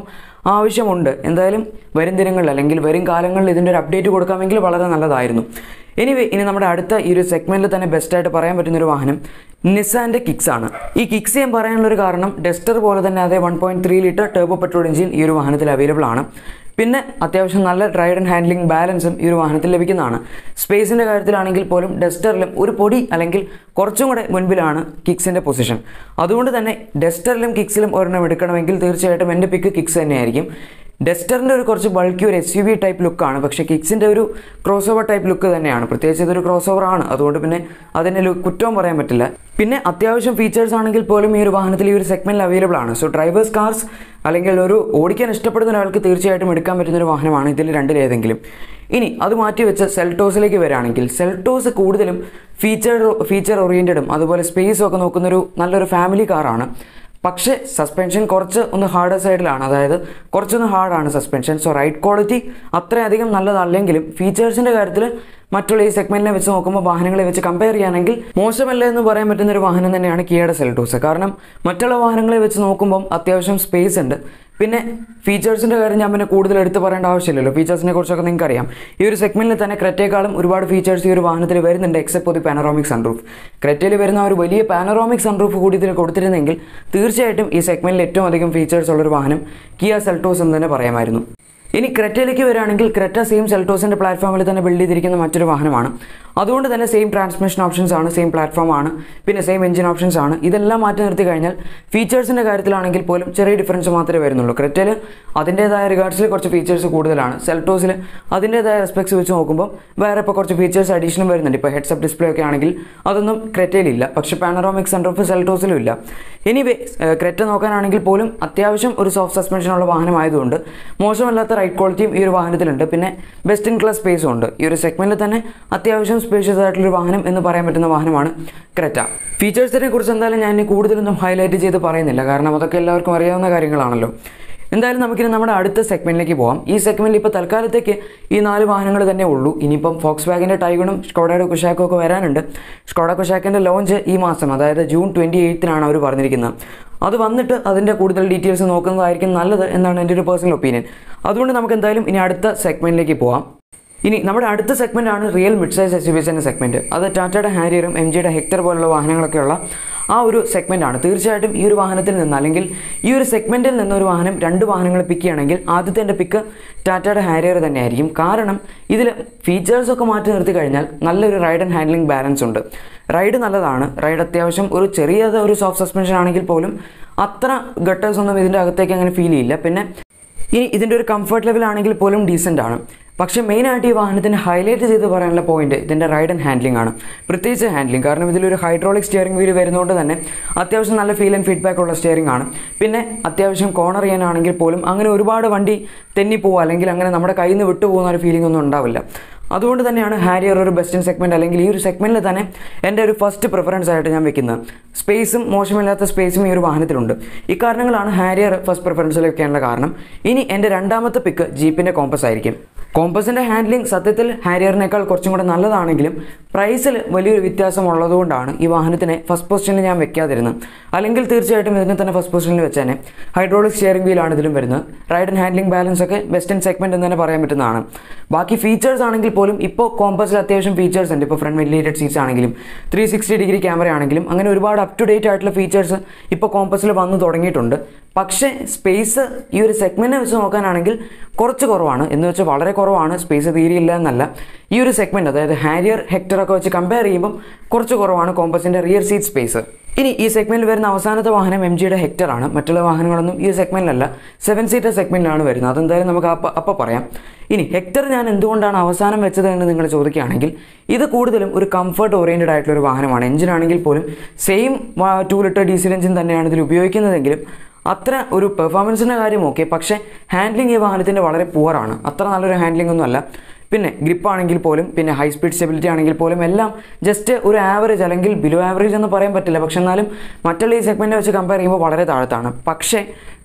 ആവശ്യമുണ്ട് എന്തായാലും വരും ദിനങ്ങളിൽ അല്ലെങ്കിൽ വരും കാലങ്ങളിൽ ഇതിൻ്റെ ഒരു അപ്ഡേറ്റ് കൊടുക്കാമെങ്കിൽ വളരെ നല്ലതായിരുന്നു എനിവേ ഇനി നമ്മുടെ അടുത്ത ഈ ഒരു സെഗ്മെൻറ്റിൽ തന്നെ ബെസ്റ്റായിട്ട് പറയാൻ പറ്റുന്ന ഒരു വാഹനം നിസാൻ്റെ കിക്സ് ആണ് ഈ കിക്സ് ഞാൻ പറയാനുള്ള ഒരു കാരണം ഡെസ്റ്റർ പോലെ തന്നെ അതേ one point three litre turbo petrol engine ഈ ഒരു വാഹനത്തിൽ അവൈലബിൾ ആണ് പിന്നെ അത്യാവശ്യം നല്ല റൈഡ് ആൻഡ് ഹാൻഡ്ലിംഗ് ബാലൻസും ഈ ഒരു വാഹനത്തിൽ ലഭിക്കുന്നതാണ് സ്പേസിൻ്റെ കാര്യത്തിലാണെങ്കിൽ പോലും ഡസ്റ്ററിലും ഒരു പൊടി അല്ലെങ്കിൽ കുറച്ചും കൂടെ മുൻപിലാണ് കിക്സിൻ്റെ പൊസിഷൻ അതുകൊണ്ട് തന്നെ ഡസ്റ്ററിലും കിക്സിലും ഒരെണ്ണം എടുക്കണമെങ്കിൽ തീർച്ചയായിട്ടും എൻ്റെ പിക്ക് കിക്സ് തന്നെയായിരിക്കും ഡസ്റ്ററിൻ്റെ ഒരു കുറച്ച് ബൾക്കി ഒരു എസ് യു വി ടൈപ്പ് ലുക്കാണ് പക്ഷേ കിക്സിൻ്റെ ഒരു ക്രോസ് ഓവർ ടൈപ്പ് ലുക്ക് തന്നെയാണ് പ്രത്യേകിച്ച് ഇതൊരു ക്രോസ് ഓവർ ആണ് അതുകൊണ്ട് പിന്നെ അതിന് ലുക്ക് കുറ്റവും പറയാൻ പറ്റില്ല പിന്നെ അത്യാവശ്യം ഫീച്ചേഴ്സ് ആണെങ്കിൽ പോലും ഈ ഒരു വാഹനത്തിൽ ഈ ഒരു സെഗ്മെൻറ്റിൽ അവൈലബിൾ ആണ് സോ ഡ്രൈവേഴ്സ് കാർസ് അല്ലെങ്കിൽ ഒരു ഓടിക്കാൻ ഇഷ്ടപ്പെടുന്ന ഒരാൾക്ക് തീർച്ചയായിട്ടും എടുക്കാൻ പറ്റുന്ന ഒരു വാഹനമാണ് ഇതിൽ രണ്ടിലേതെങ്കിലും ഇനി അത് മാറ്റി വെച്ച് സെൽട്ടോസിലേക്ക് വരികയാണെങ്കിൽ സെൽട്ടോസ് കൂടുതലും ഫീച്ചർ ഫീച്ചർ ഓറിയൻറ്റഡും അതുപോലെ സ്പേസും ഒക്കെ നോക്കുന്നൊരു നല്ലൊരു ഫാമിലി കാറാണ് പക്ഷേ സസ്പെൻഷൻ കുറച്ച് ഒന്ന് ഹാർഡ് സൈഡിലാണ് അതായത് കുറച്ചൊന്ന് ഹാർഡാണ് സസ്പെൻഷൻ സോ റൈഡ് ക്വാളിറ്റി അത്രയധികം നല്ലതല്ലെങ്കിലും ഫീച്ചേഴ്സിൻ്റെ കാര്യത്തിൽ മറ്റുള്ള ഈ സെഗ്മെന്റിനെ വെച്ച് നോക്കുമ്പോൾ വാഹനങ്ങളെ വെച്ച് കമ്പയർ ചെയ്യുകയാണെങ്കിൽ മോശമല്ല എന്ന് പറയാൻ പറ്റുന്ന ഒരു വാഹനം തന്നെയാണ് കിയയുടെ സെൽട്ടോസ് കാരണം മറ്റുള്ള വാഹനങ്ങളെ വെച്ച് നോക്കുമ്പോൾ അത്യാവശ്യം സ്പേസ് ഉണ്ട് പിന്നെ ഫീച്ചേഴ്സിൻ്റെ കാര്യം ഞാൻ പിന്നെ കൂടുതൽ എടുത്ത് പറയേണ്ട ആവശ്യമില്ലല്ലോ ഫീച്ചേഴ്സിനെ കുറിച്ചൊക്കെ നിങ്ങൾക്ക് അറിയാം ഈ ഒരു സെഗ്മെന്റിൽ തന്നെ ക്രെറ്റേക്കാളും ഒരുപാട് ഫീച്ചേഴ്സ് ഈ ഒരു വാഹനത്തിൽ വരുന്നുണ്ട് എക്സെപ്റ്റ് ഒരു പാനറോമിക് സൺറൂഫ് ക്രെറ്റയിൽ വരുന്ന ആ ഒരു വലിയ പാനറോമിക് സൺറൂഫ് കൂടി ഇതിൽ കൊടുത്തിരുന്നെങ്കിൽ തീർച്ചയായിട്ടും ഈ സെഗ്മെന്റിൽ ഏറ്റവും അധികം ഫീച്ചേഴ്സ് ഉള്ളൊരു വാഹനം കിയ സെൽട്ടോസ് എന്ന് തന്നെ പറയാമായിരുന്നു ഇനി ക്രെറ്റയിലേക്ക് വരികയാണെങ്കിൽ ക്രെറ്റ സെയിം സെൽട്ടോസിൻ്റെ പ്ലാറ്റ്ഫോമിൽ തന്നെ ബിൽഡ് ചെയ്തിരിക്കുന്ന മറ്റൊരു വാഹനമാണ് അതുകൊണ്ട് തന്നെ സെയിം ട്രാൻസ്മിഷൻ ഓപ്ഷൻസ് ആണ് സെയിം പ്ലാറ്റ്ഫോം ആണ് പിന്നെ സെയിം എഞ്ചിൻ ഓപ്ഷൻസ് ആണ് ഇതെല്ലാം മാറ്റി നിർത്തി കഴിഞ്ഞാൽ ഫീച്ചേഴ്സിൻ്റെ കാര്യത്തിലാണെങ്കിൽ പോലും ചെറിയ ഡിഫറൻസ് മാത്രമേ വരുന്നുള്ളൂ ക്രെറ്റയിൽ അതിൻ്റേതായ റിഗാർഡ്സിൽ കുറച്ച് ഫീച്ചേഴ്സ് കൂടുതലാണ് സെൽട്ടോസിൽ അതിൻ്റേതായ റെസ്പെക്ട്സ് വെച്ച് നോക്കുമ്പോൾ വേറെ ഇപ്പോൾ കുറച്ച് ഫീച്ചേഴ്സ് അഡീഷണൽ വരുന്നുണ്ട് ഇപ്പോൾ ഹെഡ്സപ്പ് ഡിസ്പ്ലേ ഒക്കെ ആണെങ്കിൽ അതൊന്നും ക്രെറ്റയിലില്ല പക്ഷേ പാനറോമിക് സൺറൂഫ് സെൽട്ടോസിലും ഇല്ല എനിവേ ക്രെറ്റ നോക്കാനാണെങ്കിൽ പോലും അത്യാവശ്യം ഒരു സോഫ്റ്റ് സസ്പെൻഷൻ ഉള്ള വാഹനമായതുകൊണ്ട് മോശമല്ലാത്ത റൈഡ് ക്വാളിറ്റിയും ഈ ഒരു വാഹനത്തിലുണ്ട് പിന്നെ ബെസ്റ്റ് ഇൻ ക്ലാസ് സ്പേസും ഉണ്ട് ഈ ഒരു സെഗ്മെന്റിൽ തന്നെ അത്യാവശ്യം സ്പേഷ്യസ് ആയിട്ടുള്ളൊരു വാഹനം എന്ന് പറയാൻ പറ്റുന്ന വാഹനമാണ് ക്രെറ്റ ഫീച്ചേഴ്സിനെ കുറിച്ച് എന്തായാലും ഞാൻ ഇനി കൂടുതലൊന്നും ഹൈലൈറ്റ് ചെയ്ത് പറയുന്നില്ല കാരണം അതൊക്കെ എല്ലാവർക്കും അറിയാവുന്ന കാര്യങ്ങളാണല്ലോ എന്തായാലും നമുക്കിനി നമ്മുടെ അടുത്ത സെഗ്മെന്റിലേക്ക് പോകാം ഈ സെഗ്മെന്റിൽ ഇപ്പോൾ തൽക്കാലത്തേക്ക് ഈ നാല് വാഹനങ്ങൾ തന്നെ ഉള്ളൂ ഇനിയിപ്പം ഫോക്സ് വാഗിൻ്റെ ടൈഗണും സ്കോഡയുടെ കുഷാക്കും ഒക്കെ വരാനുണ്ട് സ്കോഡ കുഷാക്കിൻ്റെ ലോഞ്ച് ഈ മാസം അതായത് ജൂൺ ട്വൻറ്റി എയ്ത്തിനാണ് അവർ പറഞ്ഞിരിക്കുന്നത് അത് വന്നിട്ട് അതിൻ്റെ കൂടുതൽ ഡീറ്റെയിൽസ് നോക്കുന്നതായിരിക്കും നല്ലത് എന്നാണ് എൻ്റെ ഒരു പേഴ്സണൽ ഒപ്പീനിയൻ അതുകൊണ്ട് നമുക്ക് എന്തായാലും ഇനി അടുത്ത സെഗ്മെന്റിലേക്ക് പോകാം ഇനി നമ്മുടെ അടുത്ത സെഗ്മെന്റ് ആണ് real mid size S U വിസിൻ്റെ സെഗ്മെന്റ് അത് ടാറ്റയുടെ ഹാരിയറും എം ജിയുടെ ഹെക്ടർ പോലുള്ള വാഹനങ്ങളൊക്കെയുള്ള ആ ഒരു സെഗ്മെന്റ് ആണ് തീർച്ചയായിട്ടും ഈ ഒരു വാഹനത്തിൽ നിന്ന് അല്ലെങ്കിൽ ഈ ഒരു സെഗ്മെന്റിൽ നിന്ന് ഒരു വാഹനം രണ്ട് വാഹനങ്ങൾ പിക്ക് ചെയ്യുകയാണെങ്കിൽ ആദ്യത്തെ എൻ്റെ പിക്ക് ടാറ്റയുടെ ഹാരിയർ തന്നെയായിരിക്കും കാരണം ഇതിൽ ഫീച്ചേഴ്സ് ഒക്കെ മാറ്റി നിർത്തി കഴിഞ്ഞാൽ നല്ലൊരു റൈഡ് ആൻഡ് ഹാൻഡ്ലിംഗ് ബാലൻസ് ഉണ്ട് റൈഡ് നല്ലതാണ് റൈഡ് അത്യാവശ്യം ഒരു ചെറിയ ഒരു സോഫ്റ്റ് സസ്പെൻഷൻ ആണെങ്കിൽ പോലും അത്ര ഗട്ടേഴ്സ് ഒന്നും ഇതിൻ്റെ അകത്തേക്ക് അങ്ങനെ ഫീൽ ചെയ്യില്ല പിന്നെ ഇനി ഇതിൻ്റെ ഒരു കംഫർട്ട് ലെവൽ ആണെങ്കിൽ പോലും ഡീസൻ്റ് ആണ് പക്ഷേ മെയിനായിട്ട് ഈ വാഹനത്തിന് ഹൈലൈറ്റ് ചെയ്ത് പറയാനുള്ള പോയിന്റ് ഇതിൻ്റെ റൈഡ് ആൻഡ് ഹാൻഡ്ലിംഗ് ആണ് പ്രത്യേകിച്ച് ഹാൻഡ്ലിംഗ് കാരണം ഇതിലൊരു ഹൈഡ്രോളിക് സ്റ്റിയറിംഗ് വീൽ വരുന്നതുകൊണ്ട് തന്നെ അത്യാവശ്യം നല്ല ഫീൽ ആൻഡ് ഫീഡ്ബാക്ക് ഉള്ള സ്റ്റിയറിംഗ് ആണ് പിന്നെ അത്യാവശ്യം കോർണർ ചെയ്യാനാണെങ്കിൽ പോലും അങ്ങനെ ഒരുപാട് വണ്ടി തെന്നിപ്പോവുക അല്ലെങ്കിൽ അങ്ങനെ നമ്മുടെ കയ്യിൽ നിന്ന് വിട്ടുപോകുന്ന ഒരു ഫീലിംഗ് ഒന്നും ഉണ്ടാവില്ല അതുകൊണ്ട് തന്നെയാണ് ഹാരിയർ ഒരു ബെസ്റ്റ് സെഗ്മെന്റ് അല്ലെങ്കിൽ ഈ ഒരു സെഗ്മെന്റിൽ തന്നെ എൻ്റെ ഒരു ഫസ്റ്റ് പ്രിഫറൻസ് ആയിട്ട് ഞാൻ വെക്കുന്നത് സ്പേസും മോശമില്ലാത്ത സ്പേസും ഈ ഒരു വാഹനത്തിലുണ്ട് ഇക്കാരണങ്ങളാണ് ഹാരിയർ ഫസ്റ്റ് പ്രിഫറൻസിൽ വെക്കാനുള്ള കാരണം ഇനി എൻ്റെ രണ്ടാമത്തെ പിക്ക് ജീപ്പിൻ്റെ കോമ്പസ് ആയിരിക്കും കോമ്പസിൻ്റെ ഹാൻഡ്ലിംഗ് സത്യത്തിൽ ഹാരിയറിനേക്കാൾ കുറച്ചും കൂടെ നല്ലതാണെങ്കിലും പ്രൈസിൽ വലിയൊരു വ്യത്യാസം ഉള്ളതുകൊണ്ടാണ് ഈ വാഹനത്തിനെ ഫസ്റ്റ് പൊസിഷനിൽ ഞാൻ വെക്കാതിരുന്നത് അല്ലെങ്കിൽ തീർച്ചയായിട്ടും ഇതിനെ തന്നെ ഫസ്റ്റ് പൊസിഷനിൽ വെച്ചേനെ ഹൈഡ്രോളിക് സ്റ്റിയറിംഗ് വീലാണ് ഇതിലും വരുന്നത് റൈഡ് ആൻഡ് ഹാൻഡ്ലിംഗ് ബാലൻസ് ഒക്കെ വെസ്റ്റേൺ സെഗ്മെന്റ് എന്ന് തന്നെ പറയാൻ പറ്റുന്നതാണ് ബാക്കി ഫീച്ചേഴ്സ് ആണെങ്കിൽ പോലും ഇപ്പോൾ കോമ്പസിൽ അത്യാവശ്യം ഫീച്ചേഴ്സ് ഉണ്ട് ഇപ്പോൾ ഫ്രണ്ട് വെന്റിലേറ്റഡ് സീറ്റ്സ് ആണെങ്കിലും ത്രീ സിക്സ്റ്റി ഡിഗ്രി ക്യാമറ ആണെങ്കിലും അങ്ങനെ ഒരുപാട് അപ് ടു ഡേറ്റ് ആയിട്ടുള്ള ഫീച്ചേഴ്സ് ഇപ്പോൾ കോമ്പസിൽ വന്നു തുടങ്ങിയിട്ടുണ്ട് പക്ഷേ സ്പേസ് ഈ ഒരു സെഗ്മെന്റിനെ വെച്ച് നോക്കാനാണെങ്കിൽ കുറച്ച് കുറവാണ് എന്ന് വെച്ചാൽ വളരെ കുറവാണ് സ്പേസ് തീരെയില്ല എന്നല്ല ഈ ഒരു സെഗ്മെന്റ് അതായത് ഹാരിയർ ഹെക്ടർ ഒക്കെ വെച്ച് കമ്പയർ ചെയ്യുമ്പോൾ കുറച്ച് കുറവാണ് കോമ്പസിന്റെ റിയർ സീറ്റ് സ്പേസ് ഇനി ഈ സെഗ്മെന്റിൽ വരുന്ന അവസാനത്തെ വാഹനം എം ജിയുടെ ഹെക്ടർ ആണ് മറ്റുള്ള വാഹനങ്ങളൊന്നും ഈ സെഗ്മെന്റിലല്ല സെവൻ സീറ്റർ സെഗ്മെന്റിലാണ് വരുന്നത് അതെന്തായാലും നമുക്ക് അപ്പം അപ്പം പറയാം ഇനി ഹെക്ടർ ഞാൻ എന്തുകൊണ്ടാണ് അവസാനം വെച്ചത് എന്ന് നിങ്ങൾ ചോദിക്കുകയാണെങ്കിൽ ഇത് കൂടുതലും ഒരു കംഫർട്ട് ഓറിയൻറ്റഡ് ആയിട്ടുള്ള ഒരു വാഹനമാണ് എഞ്ചിൻ ആണെങ്കിൽ പോലും same two litre diesel engine തന്നെയാണ് ഇതിൽ ഉപയോഗിക്കുന്നതെങ്കിലും അത്ര ഒരു പെർഫോമൻസിൻ്റെ കാര്യം ഓക്കെ പക്ഷേ ഹാൻഡ്ലിംഗ് ഈ വാഹനത്തിൻ്റെ വളരെ പുവറാണ് അത്ര നല്ലൊരു ഹാൻഡ്ലിംഗ് ഒന്നും അല്ല പിന്നെ ഗ്രിപ്പ് ആണെങ്കിൽ പോലും പിന്നെ ഹൈ സ്പീഡ് സ്റ്റെബിലിറ്റി ആണെങ്കിൽ പോലും എല്ലാം ജസ്റ്റ് ഒരു ആവറേജ് അല്ലെങ്കിൽ ബിലോ ആവറേജ് എന്ന് പറയാൻ പറ്റില്ല പക്ഷെ എന്നാലും മറ്റുള്ള ഈ സെഗ്മെൻറ്റ് വെച്ച് കമ്പയർ ചെയ്യുമ്പോൾ വളരെ താഴത്താണ് പക്ഷേ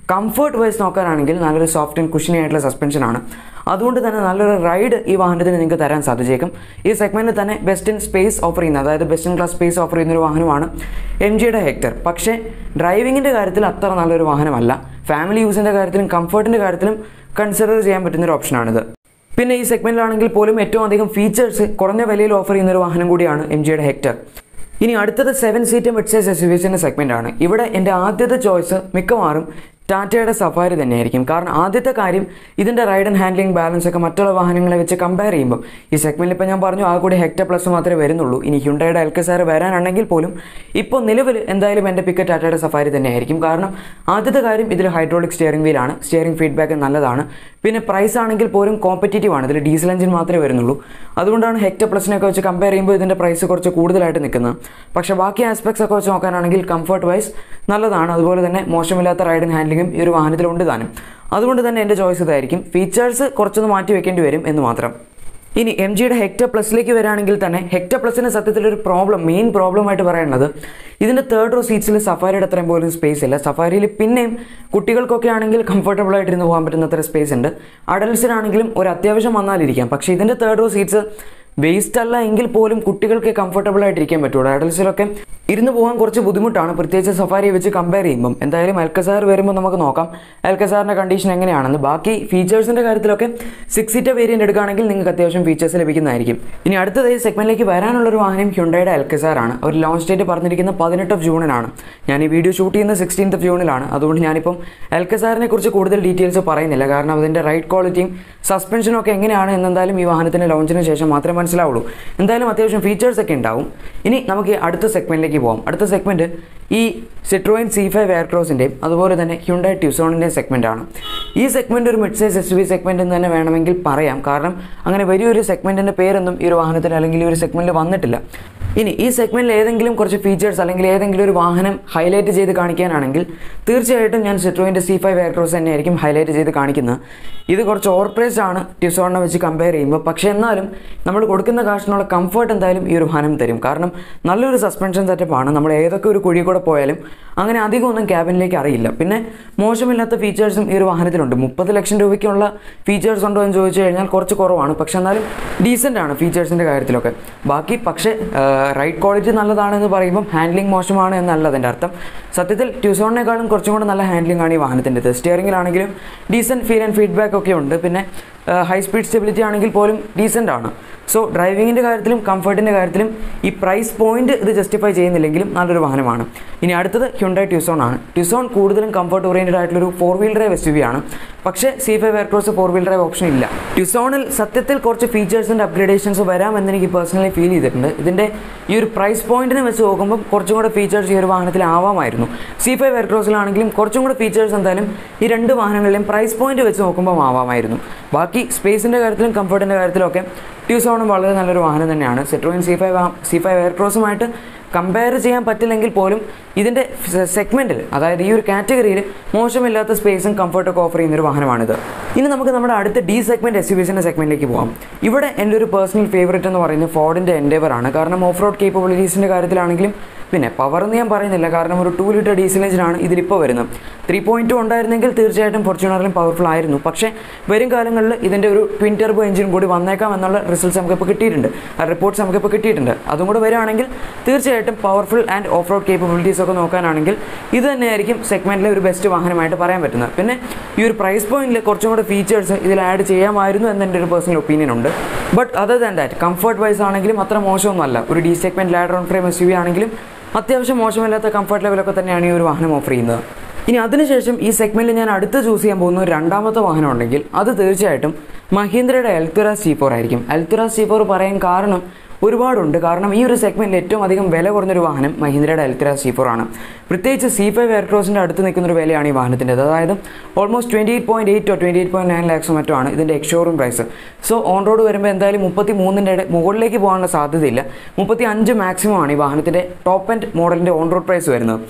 കംഫർട്ട് വൈസ് നോക്കാനാണെങ്കിൽ നല്ലൊരു സോഫ്റ്റ് ആൻഡ് കുഷനി ആയിട്ടുള്ള സസ്പെൻഷനാണ് അതുകൊണ്ട് തന്നെ നല്ലൊരു റൈഡ് ഈ വാഹനത്തിന് നിങ്ങൾക്ക് തരാൻ സാധിച്ചേക്കും ഈ സെഗ്മെൻറ്റിൽ തന്നെ ബെസ്റ്റ് ഇൻ സ്പേസ് ഓഫർ ചെയ്യുന്ന അതായത് best in class space offer ചെയ്യുന്ന ഒരു വാഹനമാണ് എം ജിയുടെ ഹെക്ടർ പക്ഷേ ഡ്രൈവിങ്ങിൻ്റെ കാര്യത്തിൽ അത്ര നല്ലൊരു വാഹനമല്ല ഫാമിലി യൂസിൻ്റെ കാര്യത്തിലും കംഫർട്ടിൻ്റെ കാര്യത്തിലും കൺസിഡർ ചെയ്യാൻ പറ്റുന്ന ഒരു ഓപ്ഷനാണിത് പിന്നെ ഈ സെഗ്മെൻറ്റിലാണെങ്കിൽ പോലും ഏറ്റവും അധികം ഫീച്ചേഴ്സ് കുറഞ്ഞ വിലയിൽ ഓഫർ ചെയ്യുന്ന ഒരു വാഹനം കൂടിയാണ് എം ജിയുടെ ഹെക്ടർ ഇനി അടുത്തത് seven seat midsize S U വിസിൻ്റെ സെഗ്മെൻ്റ് ആണ് ഇവിടെ എൻ്റെ ആദ്യത്തെ ചോയ്സ് മിക്കവാറും ടാറ്റയുടെ സഫാരി തന്നെയായിരിക്കും കാരണം ആദ്യത്തെ കാര്യം ഇതിൻ്റെ റൈഡ് ആൻഡ് ഹാൻഡ്ലിംഗ് ബാലൻസ് ഒക്കെ മറ്റുള്ള വാഹനങ്ങളെ വെച്ച് കമ്പയർ ചെയ്യുമ്പോൾ ഈ സെഗ്മെൻറ്റിൽ ഇപ്പോൾ ഞാൻ പറഞ്ഞു ആ കൂടി ഹെക്ടർ പ്ലസ് മാത്രമേ വരുന്നുള്ളൂ ഇനി ഹ്യുണ്ടയുടെ എൽക്കസാർ വരാനാണെങ്കിൽ പോലും ഇപ്പോൾ നിലവിൽ എന്തായാലും എൻ്റെ പിക്ക് ടാറ്റയുടെ സഫാരി തന്നെയായിരിക്കും കാരണം ആദ്യത്തെ കാര്യം ഇതിൽ ഹൈഡ്രോളിക് സ്റ്റിയറിംഗ് വീലാണ് സ്റ്റിയറിംഗ് ഫീഡ്ബാക്ക് നല്ലതാണ് പിന്നെ പ്രൈസ് ആണെങ്കിൽ പോലും കോമ്പറ്റീറ്റീവ് ആണ് ഇതിൽ ഡീസൽ എഞ്ചിൻ മാത്രമേ വരുന്നുള്ളൂ അതുകൊണ്ടാണ് ഹെക്ടർ പ്ലസിനൊക്കെ വെച്ച് കമ്പയർ ചെയ്യുമ്പോൾ ഇതിൻ്റെ പ്രൈസ് കുറച്ച് കൂടുതലായിട്ട് നിൽക്കുന്നത് പക്ഷേ ബാക്കി ആസ്പെക്ട്സ് ഒക്കെ വെച്ച് നോക്കാനാണെങ്കിൽ കംഫർട്ട് വൈസ് നല്ലതാണ് അതുപോലെ തന്നെ മോശമില്ലാത്ത റൈഡിങ് ഹാൻഡ്ലിങ്ങും ഈ ഒരു വാഹനത്തിലുണ്ട് താനും അതുകൊണ്ട് തന്നെ എൻ്റെ ചോയ്സ് ഇതായിരിക്കും ഫീച്ചേഴ്സ് കുറച്ചൊന്ന് മാറ്റി വെക്കേണ്ടി വരും എന്ന് മാത്രം ഇനി എം ജിയുടെ ഹെക്ടർ പ്ലസിലേക്ക് വരാണെങ്കിൽ തന്നെ ഹെക്ടർ പ്ലസിന് സത്യത്തിൽ ഒരു പ്രോബ്ലം മെയിൻ പ്രോബ്ലം ആയിട്ട് പറയുന്നത് ഇതിൻ്റെ തേർഡ് റോ സീറ്റ്സിൽ സഫാരിയുടെ അത്രയും പോലും സ്പേസ് ഇല്ല സഫാരിയിൽ പിന്നെയും കുട്ടികൾക്കൊക്കെ ആണെങ്കിൽ കംഫർട്ടബിൾ ആയിട്ട് ഇരുന്ന് പോകാൻ പറ്റുന്ന അത്ര സ്പേസ് ഉണ്ട് അഡൽസിനാണെങ്കിലും ഒരു അത്യാവശ്യം വന്നാലിരിക്കാം പക്ഷേ ഇതിൻ്റെ തേർഡ് റോ സീറ്റ്സ് വേസ്റ്റ് അല്ല എങ്കിൽ പോലും കുട്ടികൾക്ക് കംഫർട്ടബിൾ ആയിട്ട് ഇരിക്കാൻ പറ്റുള്ളൂ അഡൽസിലൊക്കെ ഇരുന്ന് പോകാൻ കുറച്ച് ബുദ്ധിമുട്ടാണ് പ്രത്യേകിച്ച് സഫാരിയെ വെച്ച് കമ്പയർ ചെയ്യുമ്പം എന്തായാലും എൽക്കസാർ വരുമ്പോൾ നമുക്ക് നോക്കാം എൽക്കസാറിൻ്റെ കണ്ടീഷൻ എങ്ങനെയാണെന്ന് ബാക്കി ഫീച്ചേഴ്സിൻ്റെ കാര്യത്തിലൊക്കെ സിക്സ് സീറ്റർ വേരിയൻ്റ് എടുക്കുകയാണെങ്കിൽ നിങ്ങൾക്ക് അത്യാവശ്യം ഫീച്ചേഴ്സ് ലഭിക്കുന്നതായിരിക്കും ഇനി അടുത്തത് ഈ സെഗ്മെൻറ്റിലേക്ക് വരാനുള്ളൊരു വാഹനം ഹ്യുണ്ടയുടെ എൽക്കസാർ ആണ് ഒരു ലോഞ്ച് ഡേറ്റ് പറഞ്ഞിരിക്കുന്ന പതിനെട്ട് ഓഫ് ജൂണിനാണ് ഞാൻ ഈ വീഡിയോ ഷൂട്ട് ചെയ്യുന്നത് സിക്സ്റ്റീൻത്ത് ഓഫ് ജൂണിലാണ് അതുകൊണ്ട് ഞാനിപ്പം എൽക്കസാറിനെ കുറിച്ച് കൂടുതൽ ഡീറ്റെയിൽസ് പറയുന്നില്ല കാരണം അതിൻ്റെ റൈഡ് ക്വാളിറ്റിയും സസ്പെൻഷനും ഒക്കെ എങ്ങനെയാണ് എന്നെന്തായാലും ഈ വാഹനത്തിൻ്റെ ലോഞ്ചിന് ശേഷം മാത്രമേ മനസ്സിലാവുള്ളൂ എന്തായാലും അത്യാവശ്യം ഫീച്ചേഴ്സ് ഒക്കെ ഉണ്ടാവും ഇനി നമുക്ക് അടുത്ത സെഗ്മെൻറ്റിലേക്ക് പോകാം അടുത്ത സെഗ്മെൻറ്റ് ഈ സിട്രോയിൻ സി ഫൈവ് എയർക്രോസിൻ്റെയും അതുപോലെ തന്നെ ഹ്യുണ്ടായി ട്യൂസോണിൻ്റെയും സെഗ്മെൻ്റ് ആണ് ഈ സെഗ്മെൻറ്റ് ഒരു mid size S V segment എന്ന് തന്നെ വേണമെങ്കിൽ പറയാം കാരണം അങ്ങനെ വലിയൊരു സെഗ്മെൻറ്റിൻ്റെ പേരൊന്നും ഈ ഒരു വാഹനത്തിൽ അല്ലെങ്കിൽ ഈ ഒരു സെഗ്മെൻറ്റിൽ വന്നിട്ടില്ല ഇനി ഈ സെഗ്മെൻറ്റിൽ ഏതെങ്കിലും കുറച്ച് ഫീച്ചേഴ്സ് അല്ലെങ്കിൽ ഏതെങ്കിലും ഒരു വാഹനം ഹൈലൈറ്റ് ചെയ്ത് കാണിക്കാനാണെങ്കിൽ തീർച്ചയായിട്ടും ഞാൻ സിട്രോയിൻ്റെ സി ഫൈവ് എയർക്രോസ് തന്നെയായിരിക്കും ഹൈലൈറ്റ് ചെയ്ത് കാണിക്കുന്നത് ഇത് കുറച്ച് ഓവർ പ്രൈസ്ഡ് ആണ് ട്യൂസോണിനെ വെച്ച് കമ്പയർ ചെയ്യുമ്പോൾ പക്ഷേ എന്നാലും നമ്മൾ കൊടുക്കുന്ന കാശിനുള്ള കംഫർട്ട് എന്തായാലും ഈ ഒരു വാഹനം തരും കാരണം നല്ലൊരു സസ്പെൻഷൻ സെറ്റപ്പാണ് നമ്മൾ ഏതൊക്കെ ഒരു കുഴി കൂടെ പോയാലും അങ്ങനെ അധികം ഒന്നും ക്യാബിനിലേക്ക് അറിയില്ല പിന്നെ മോശമില്ലാത്ത ഫീച്ചേഴ്സും ഈ ഒരു വാഹനത്തിലുണ്ട് മുപ്പത് ലക്ഷം രൂപയ്ക്കുള്ള ഫീച്ചേഴ്സ് ഉണ്ടോ എന്ന് ചോദിച്ചു കഴിഞ്ഞാൽ കുറച്ച് കുറവാണ് പക്ഷെ എന്നാലും ഡീസൻ്റ് ആണ് ഫീച്ചേഴ്സിൻ്റെ കാര്യത്തിലൊക്കെ ബാക്കി പക്ഷേ റൈഡ് ക്വാളിറ്റി നല്ലതാണെന്ന് പറയുമ്പം ഹാൻഡ്ലിംഗ് മോശമാണ് എന്നല്ല അതിൻ്റെ അർത്ഥം സത്യത്തിൽ ട്യൂസോണിനേക്കാളും കുറച്ചും കൂടെ നല്ല ഹാൻഡ്ലിംഗ് ആണ് ഈ വാഹനത്തിൻ്റെത് സ്റ്റിയറിംഗിലാണെങ്കിലും ഡീസൻറ്റ് ഫീൽ ആൻഡ് ഫീഡ്ബാക്ക് ഒക്കെ ഉണ്ട് പിന്നെ ഹൈ സ്പീഡ് സ്റ്റെബിലിറ്റി ആണെങ്കിൽ പോലും ഡീസൻ്റ് ആണ് സോ ഡ്രൈവിങ്ങിൻ്റെ കാര്യത്തിലും കംഫർട്ടിൻ്റെ കാര്യത്തിലും ഈ പ്രൈസ് പോയിന്റ് ഇത് ജസ്റ്റിഫൈ ചെയ്യുന്നില്ലെങ്കിലും നല്ലൊരു വാഹനമാണ് ഇനി അടുത്തത് ഹ്യുണ്ടായി ട്യൂസോൺ ആണ് ട്യൂസോൺ കൂടുതലും കംഫർട്ട് ഓറിയൻറ്റഡ് ആയിട്ടുള്ളൊരു four wheel drive S U V ആണ് പക്ഷേ C five Aircross four wheel drive option ഇല്ല ട്യൂസോണിൽ സത്യത്തിൽ കുറച്ച് ഫീച്ചേഴ്സിൻ്റെ അപ്ഗ്രഡേഷൻസ് വരാമെന്ന് എനിക്ക് പേഴ്സണലി ഫീൽ ചെയ്തിട്ടുണ്ട് ഇതിൻ്റെ ഈ ഒരു പ്രൈസ് പോയിന്റിനെ വെച്ച് നോക്കുമ്പോൾ കുറച്ചും കൂടെ ഫീച്ചേഴ്സ് ഈ ഒരു വാഹനത്തിൽ ആവാമായിരുന്നു സി ഫൈവ് എയർക്രോസിലാണെങ്കിലും കുറച്ചും കൂടെ ഫീച്ചേഴ്സ് എന്തായാലും ഈ രണ്ട് വാഹനങ്ങളിലെയും പ്രൈസ് പോയിന്റ് വെച്ച് നോക്കുമ്പോൾ ആവാമായിരുന്നു ബാക്കി സ്പേസിൻ്റെ കാര്യത്തിലും കംഫർട്ടിൻ്റെ കാര്യത്തിലും ഒക്കെ ട്യൂസോണും വളരെ നല്ലൊരു വാഹനം തന്നെയാണ് Citroen C five C five എയർക്രോസുമായിട്ട് കമ്പയർ ചെയ്യാൻ പറ്റില്ലെങ്കിൽ പോലും ഇതിൻ്റെ സെഗ്മെൻറ്റിൽ അതായത് ഈ ഒരു കാറ്റഗറിയിൽ മോശമില്ലാത്ത സ്പേസും കംഫർട്ടൊക്കെ ഓഫർ ചെയ്യുന്ന ഒരു വാഹനമാണിത് ഇനി നമുക്ക് നമ്മുടെ അടുത്ത ഡി സെഗ്മെൻറ്റ് എസ് യു വിസിൻ്റെ സെഗ്മെൻറ്റിലേക്ക് പോകാം ഇവിടെ എൻ്റെ ഒരു പേഴ്സണൽ ഫേവറേറ്റ് എന്ന് പറയുന്നത് ഫോർഡിൻ്റെ എൻഡേവർ ആണ് കാരണം ഓഫ് റോഡ് കേപ്പബിലിറ്റീസിൻ്റെ കാര്യത്തിലാണെങ്കിലും പിന്നെ പവർ എന്ന് ഞാൻ പറയുന്നില്ല കാരണം ഒരു ടു ലിറ്റർ ഡീസൽ എഞ്ചിനാണ് ഇതിലിപ്പോൾ വരുന്നത് ത്രീ പോയിൻറ്റ് ടു ഉണ്ടായിരുന്നെങ്കിൽ തീർച്ചയായിട്ടും ഫോർച്യൂണറിലും പവർഫുൾ ആയിരുന്നു പക്ഷേ വരും കാലങ്ങളിൽ ഇതിൻ്റെ ഒരു ട്വിൻ ടെർബോ എഞ്ചിൻ കൂടി വന്നേക്കാം എന്നുള്ള റിസൾട്ട്സ് നമുക്കിപ്പോൾ കിട്ടിയിട്ടുണ്ട് ആ റിപ്പോർട്ട്സ് നമുക്കിപ്പോൾ കിട്ടിയിട്ടുണ്ട് അതും കൂടെ വരികയാണെങ്കിൽ തീർച്ചയായിട്ടും powerful and off road capabilities ഒക്കെ നോക്കാനാണെങ്കിൽ ഇത് തന്നെയായിരിക്കും സെഗ്മെൻറ്റിലെ ഒരു ബെസ്റ്റ് വാഹനമായിട്ട് പറയാൻ പറ്റുന്നത് പിന്നെ ഈ ഒരു പ്രൈസ് പോയിന്റിൽ കുറച്ചും കൂടെ ഫീച്ചേഴ്സ് ഇതിൽ ആഡ് ചെയ്യാമായിരുന്നു എന്ന് എൻ്റെ ഒരു പേഴ്സണൽ ഒപ്പീനിയൻ ഉണ്ട് but other than that comfort wise ആണെങ്കിലും അത്ര മോശമൊന്നുമല്ല ഒരു D segment ladder on frame S U V ആണെങ്കിലും അത്യാവശ്യം മോശമില്ലാത്ത കംഫർട്ട് ലെവലൊക്കെ തന്നെയാണ് ഈ ഒരു വാഹനം ഓഫർ ചെയ്യുന്നത് ഇനി അതിനുശേഷം ഈ സെഗ്മെൻറ്റിൽ ഞാൻ അടുത്ത് ചൂസ് ചെയ്യാൻ പോകുന്ന ഒരു രണ്ടാമത്തെ വാഹനം ഉണ്ടെങ്കിൽ അത് തീർച്ചയായിട്ടും മഹീന്ദ്രയുടെ എൽത്തുറാസ് സി ഫോർ ആയിരിക്കും എൽത്തുറാസ് സി ഫോർ പറയാൻ കാരണം ഒരുപാടുണ്ട് കാരണം ഈ ഒരു സെഗ്മെൻറ്റിൽ ഏറ്റവും അധികം വില കുറഞ്ഞൊരു വാഹനം മഹീന്ദ്രയുടെ എൽത്തുറാസ് സി ഫോർ ആണ് പ്രത്യേകിച്ച് സി ഫൈവ് എയർക്രോസിൻ്റെ അടുത്ത് നിൽക്കുന്ന ഒരു വിലയാണ് ഈ വാഹനത്തിൻ്റെ അതായത് ഓൾമോസ്റ്റ് ട്വൻറ്റി എയ്റ്റ് പോയിൻറ്റ് എയ്റ്റോ ട്വൻറ്റി എയ്റ്റ് പോയിൻറ്റ് നയൻ ലാക്സോ മറ്റോ ആണ് ഇതിൻ്റെ ex showroom price so on road വരുമ്പോൾ എന്തായാലും മുപ്പത്തി മൂന്നിൻ്റെ മുകളിലേക്ക് പോകാനുള്ള സാധ്യതയില്ല മുപ്പത്തി അഞ്ച് മാക്സിമം ആണ് ഈ വാഹനത്തിൻ്റെ ടോപ്പ് ആൻഡ് മോഡലിൻ്റെ ഓൺ റോഡ് പ്രൈസ് വരുന്നത്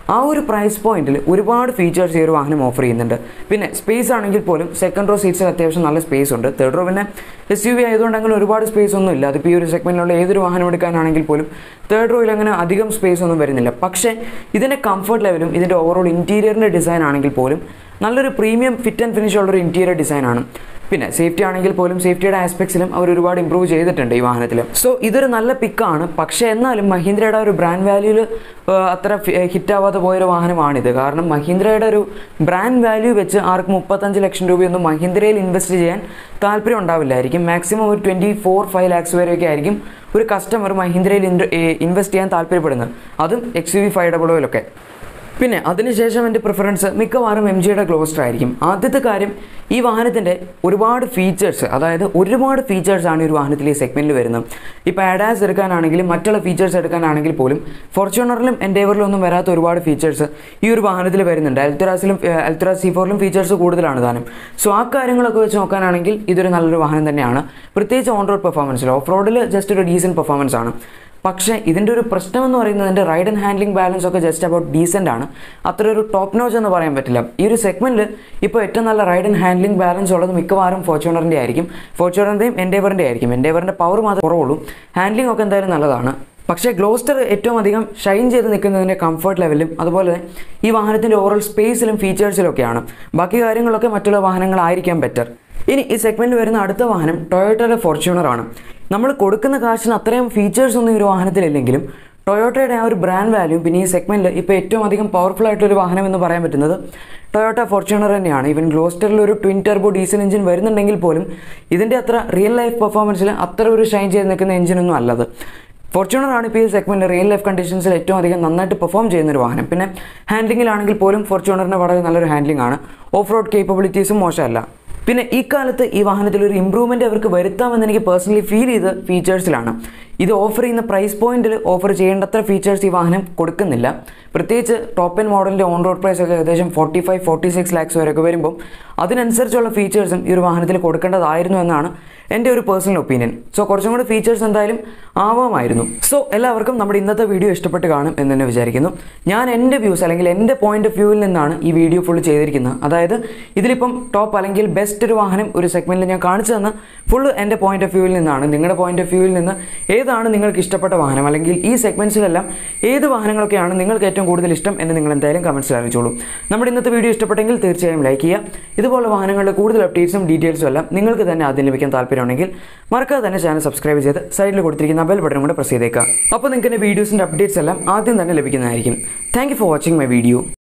ആ ഒരു പ്രൈസ് പോയിന്റിൽ ഒരുപാട് ഫീച്ചേഴ്സ് ഈ ഒരു വാഹനം ഓഫർ ചെയ്യുന്നുണ്ട് പിന്നെ സ്പേസ് ആണെങ്കിൽ പോലും സെക്കൻഡ് റോ സീറ്റ്സിൽ അത്യാവശ്യം നല്ല സ്പേസ് ഉണ്ട് തേർഡ് റോ പിന്നെ എസ് യു വി ആയതുകൊണ്ട് അങ്ങനെ ഒരുപാട് സ്പേസ് ഒന്നും ഇല്ല അതിപ്പോൾ ഈ ഒരു സെഗ്മെൻറ്റിലുള്ള ഏതൊരു വാഹനം എടുക്കാനാണെങ്കിൽ പോലും തേർഡ് റോയിൽ അങ്ങനെ അധികം സ്പേസ് ഒന്നും വരുന്നില്ല പക്ഷേ ഇതിൻ്റെ കംഫർട്ട് ലെവലും ഇതിൻ്റെ ഓവറോൾ ഇൻറ്റീരിയറിൻ്റെ ഡിസൈൻ ആണെങ്കിൽ പോലും നല്ലൊരു പ്രീമിയം ഫിറ്റ് ആൻഡ് ഫിനിഷ് ഉള്ളൊരു ഇൻറ്റീരിയർ ഡിസൈനാണ് പിന്നെ സേഫ്റ്റി ആണെങ്കിൽ പോലും സേഫ്റ്റിയുടെ ആസ്പെക്ട്സിലും അവർ ഒരുപാട് ഇമ്പ്രൂവ് ചെയ്തിട്ടുണ്ട് ഈ വാഹനത്തിൽ സോ ഇതൊരു നല്ല പിക്കാണ് പക്ഷേ എന്നാലും മഹീന്ദ്രയുടെ ഒരു ബ്രാൻഡ് വാല്യൂവിൽ അത്ര ഹിറ്റ് ആവാതെ പോയൊരു വാഹനമാണിത് കാരണം മഹീന്ദ്രയുടെ ഒരു ബ്രാൻഡ് വാല്യൂ വെച്ച് ആർക്ക് മുപ്പത്തഞ്ച് ലക്ഷം രൂപയൊന്നും മഹീന്ദ്രയിൽ ഇൻവെസ്റ്റ് ചെയ്യാൻ താല്പര്യം ഉണ്ടാവില്ലായിരിക്കും മാക്സിമം ഒരു ട്വൻറ്റി ഫോർ ഫൈവ് ലാക്സ് വരെയൊക്കെ ആയിരിക്കും ഒരു കസ്റ്റമർ മഹീന്ദ്രയിൽ ഇൻവെസ്റ്റ് ചെയ്യാൻ താല്പര്യപ്പെടുന്നത് അതും X U V five double ഓയിലൊക്കെ പിന്നെ അതിനുശേഷം എൻ്റെ പ്രിഫറൻസ് മിക്കവാറും എം ജിയുടെ ക്ലോസ്റ്റർ ആയിരിക്കും ആദ്യത്തെ കാര്യം ഈ വാഹനത്തിൻ്റെ ഒരുപാട് ഫീച്ചേഴ്സ് അതായത് ഒരുപാട് ഫീച്ചേഴ്സാണ് ഈ ഒരു വാഹനത്തിൽ ഈ സെഗ്മെൻറ്റിൽ വരുന്നത് ഇപ്പോൾ അഡാസ് എടുക്കാനാണെങ്കിലും മറ്റുള്ള ഫീച്ചേഴ്സ് എടുക്കാനാണെങ്കിൽ പോലും ഫോർച്യൂണറിലും എൻഡേവറിലും ഒന്നും വരാത്ത ഒരുപാട് ഫീച്ചേഴ്സ് ഈ ഒരു വാഹനത്തിൽ വരുന്നുണ്ട് അൽത്തറാസിലും അൽത്തറാസ് സി ഫോറിലും ഫീച്ചേഴ്സ് കൂടുതലാണ് താനും സോ ആ കാര്യങ്ങളൊക്കെ വെച്ച് നോക്കാനാണെങ്കിൽ ഇതൊരു നല്ലൊരു വാഹനം തന്നെയാണ് പ്രത്യേകിച്ച് ഓൺ റോഡ് പെർഫോമൻസിൽ ഓഫ് റോഡിൽ ജസ്റ്റ് ഒരു ഡീസൻറ്റ് പെർഫോമൻസ് ആണ് പക്ഷേ ഇതിൻ്റെ ഒരു പ്രശ്നം എന്ന് പറയുന്നത് ഇതിൻ്റെ റൈഡ് ആൻഡ് ഹാൻഡ്ലിംഗ് ബാലൻസ് ഒക്കെ ജസ്റ്റ് അബൌട്ട് ഡീസൻ്റ് ആണ് അത്ര ഒരു ടോപ്പ് നോച്ച് എന്ന് പറയാൻ പറ്റില്ല ഈ ഒരു സെഗ്മെൻറ്റിൽ ഇപ്പോൾ ഏറ്റവും നല്ല റൈഡ് ആൻഡ് ഹാൻഡ്ലിംഗ് ബാലൻസ് ഉള്ളത് മിക്കവാറും ഫോർച്യൂണറിൻ്റെ ആയിരിക്കും ഫോർച്യൂണറിൻ്റെയും എൻഡേവറിൻ്റെ ആയിരിക്കും എൻഡേവറിൻ്റെ പവർ മാത്രമേ കുറവുള്ളൂ ഹാൻഡ്ലിംഗ് ഒക്കെ എന്തായാലും നല്ലതാണ് പക്ഷേ ഗ്ലോസ്റ്റർ ഏറ്റവും അധികം ഷൈൻ ചെയ്ത് നിൽക്കുന്നതിൻ്റെ കംഫർട്ട് ലെവലും അതുപോലെ ഈ വാഹനത്തിൻ്റെ ഓവറോൾ സ്പേസിലും ഫീച്ചേഴ്സിലും ഒക്കെയാണ് ബാക്കി കാര്യങ്ങളൊക്കെ മറ്റുള്ള വാഹനങ്ങളായിരിക്കാം ബെറ്റർ ഇനി ഈ സെഗ്മെൻറ്റിൽ വരുന്ന അടുത്ത വാഹനം ടൊയോട്ടയുടെ ഫോർച്യൂണർ ആണ് നമ്മൾ കൊടുക്കുന്ന കാശിന് അത്രയും ഫീച്ചേഴ്സ് ഒന്നും ഈ ഒരു വാഹനത്തിലില്ലെങ്കിലും ടൊയോട്ടയുടെ ആ ഒരു ബ്രാൻഡ് വാല്യൂ പിന്നെ ഈ സെഗ്മെൻറ്റിൽ ഇപ്പോൾ ഏറ്റവും അധികം പവർഫുൾ ആയിട്ടൊരു വാഹനം എന്ന് പറയാൻ പറ്റുന്നത് ടൊയോട്ട ഫോർച്യൂണർ തന്നെയാണ് ഈവൻ ഗ്ലോസ്റ്ററിൽ ഒരു ട്വിൻ ടെർബോ ഡീസൽ എഞ്ചിൻ വരുന്നുണ്ടെങ്കിൽ പോലും ഇതിൻ്റെ അത്ര റിയൽ ലൈഫ് പെർഫോമൻസിൽ അത്ര ഒരു ഷൈൻ ചെയ്ത് നിൽക്കുന്ന എഞ്ചിനൊന്നും അല്ലത് ഫോർച്യൂണർ ആണ് ഇപ്പോൾ ഈ സെഗ്മെൻറ്റ് റിയൽ ലൈഫ് കണ്ടീഷൻസിൽ ഏറ്റവും അധികം നന്നായിട്ട് പെർഫോം ചെയ്യുന്ന ഒരു വാഹനം പിന്നെ ഹാൻഡ്ലിങ്ങിലാണെങ്കിൽ പോലും ഫോർച്യൂണറിന് വളരെ നല്ലൊരു ഹാൻഡ്ലിംഗ് ആണ് ഓഫ് റോഡ് കേപ്പബിലിറ്റീസും മോശമല്ല പിന്നെ ഈ കാലത്ത് ഈ വാഹനത്തിൽ ഒരു ഇമ്പ്രൂവ്മെൻറ്റ് അവർക്ക് വരുത്താമെന്ന് എനിക്ക് പേഴ്സണലി ഫീൽ ചെയ്ത് ഫീച്ചേഴ്സിലാണ് ഇത് ഓഫർ ചെയ്യുന്ന പ്രൈസ് പോയിന്റിൽ ഓഫർ ചെയ്യേണ്ടത്ര ഫീച്ചേഴ്സ് ഈ വാഹനം കൊടുക്കുന്നില്ല പ്രത്യേകിച്ച് ടോപ്പ് എൻ മോഡലിൻ്റെ ഓൺ റോഡ് പ്രൈസ് ഒക്കെ ഏകദേശം forty five forty six lakhs വരെയൊക്കെ വരുമ്പോൾ അതിനനുസരിച്ചുള്ള ഫീച്ചേഴ്സും ഈ ഒരു വാഹനത്തിൽ കൊടുക്കേണ്ടതായിരുന്നു എന്നാണ് എൻ്റെ ഒരു പേഴ്സണൽ ഒപ്പീനിയൻ സോ കുറച്ചും കൂടി ഫീച്ചേഴ്സ് എന്തായാലും ആവാമായിരുന്നു സോ എല്ലാവർക്കും നമ്മുടെ ഇന്നത്തെ വീഡിയോ ഇഷ്ടപ്പെട്ട് കാണും എന്ന് തന്നെ വിചാരിക്കുന്നു ഞാൻ എൻ്റെ വ്യൂസ് അല്ലെങ്കിൽ എൻ്റെ പോയിന്റ് ഓഫ് വ്യൂവിൽ നിന്നാണ് ഈ വീഡിയോ ഫുൾ ചെയ്തിരിക്കുന്നത് അതായത് ഇതിലിപ്പം ടോപ്പ് അല്ലെങ്കിൽ ബെസ്റ്റ് ഒരു വാഹനം ഒരു സെഗ്മെൻറ്റിൽ ഞാൻ കാണിച്ചു തന്ന ഫുൾ എൻ്റെ പോയിന്റ് ഓഫ് വ്യൂവിൽ നിന്നാണ് നിങ്ങളുടെ പോയിന്റ് ഓഫ് വ്യൂവിൽ നിന്ന് ഏതാണ് നിങ്ങൾക്ക് ഇഷ്ടപ്പെട്ട വാഹനം അല്ലെങ്കിൽ ഈ സെഗ്മെൻറ്റ്സിലെല്ലാം ഏത് വാഹനങ്ങളൊക്കെയാണ് നിങ്ങൾക്ക് ഏറ്റവും കൂടുതൽ ഇഷ്ടം എന്ന് നിങ്ങൾ എന്തായാലും കമൻറ്റ്സിൽ അറിയിച്ചോളൂ നമ്മുടെ ഇന്നത്തെ വീഡിയോ ഇഷ്ടപ്പെട്ടെങ്കിൽ തീർച്ചയായും ലൈക്ക് ചെയ്യുക ഇതുപോലെ വാഹനങ്ങളുടെ കൂടുതൽ അപ്ഡേറ്റ്സും ഡീറ്റെയിൽസും എല്ലാം നിങ്ങൾക്ക് തന്നെ ആദ്യം ലഭിക്കാൻ താല്പര്യമുണ്ടെങ്കിൽ മറക്കാതെ തന്നെ ചാനൽ സബ്സ്ക്രൈബ് ചെയ്ത് സൈഡിൽ കൊടുത്തിരിക്കുന്ന ബെൽ ബട്ടൺ കൂടെ പ്രസ് ചെയ്തേക്കുക അപ്പോൾ നിങ്ങൾക്ക് എൻ്റെ വീഡിയോസിൻ്റെ അപ്ഡേറ്റ്സ് എല്ലാം ആദ്യം തന്നെ ലഭിക്കുന്നതായിരിക്കും thank for watching my video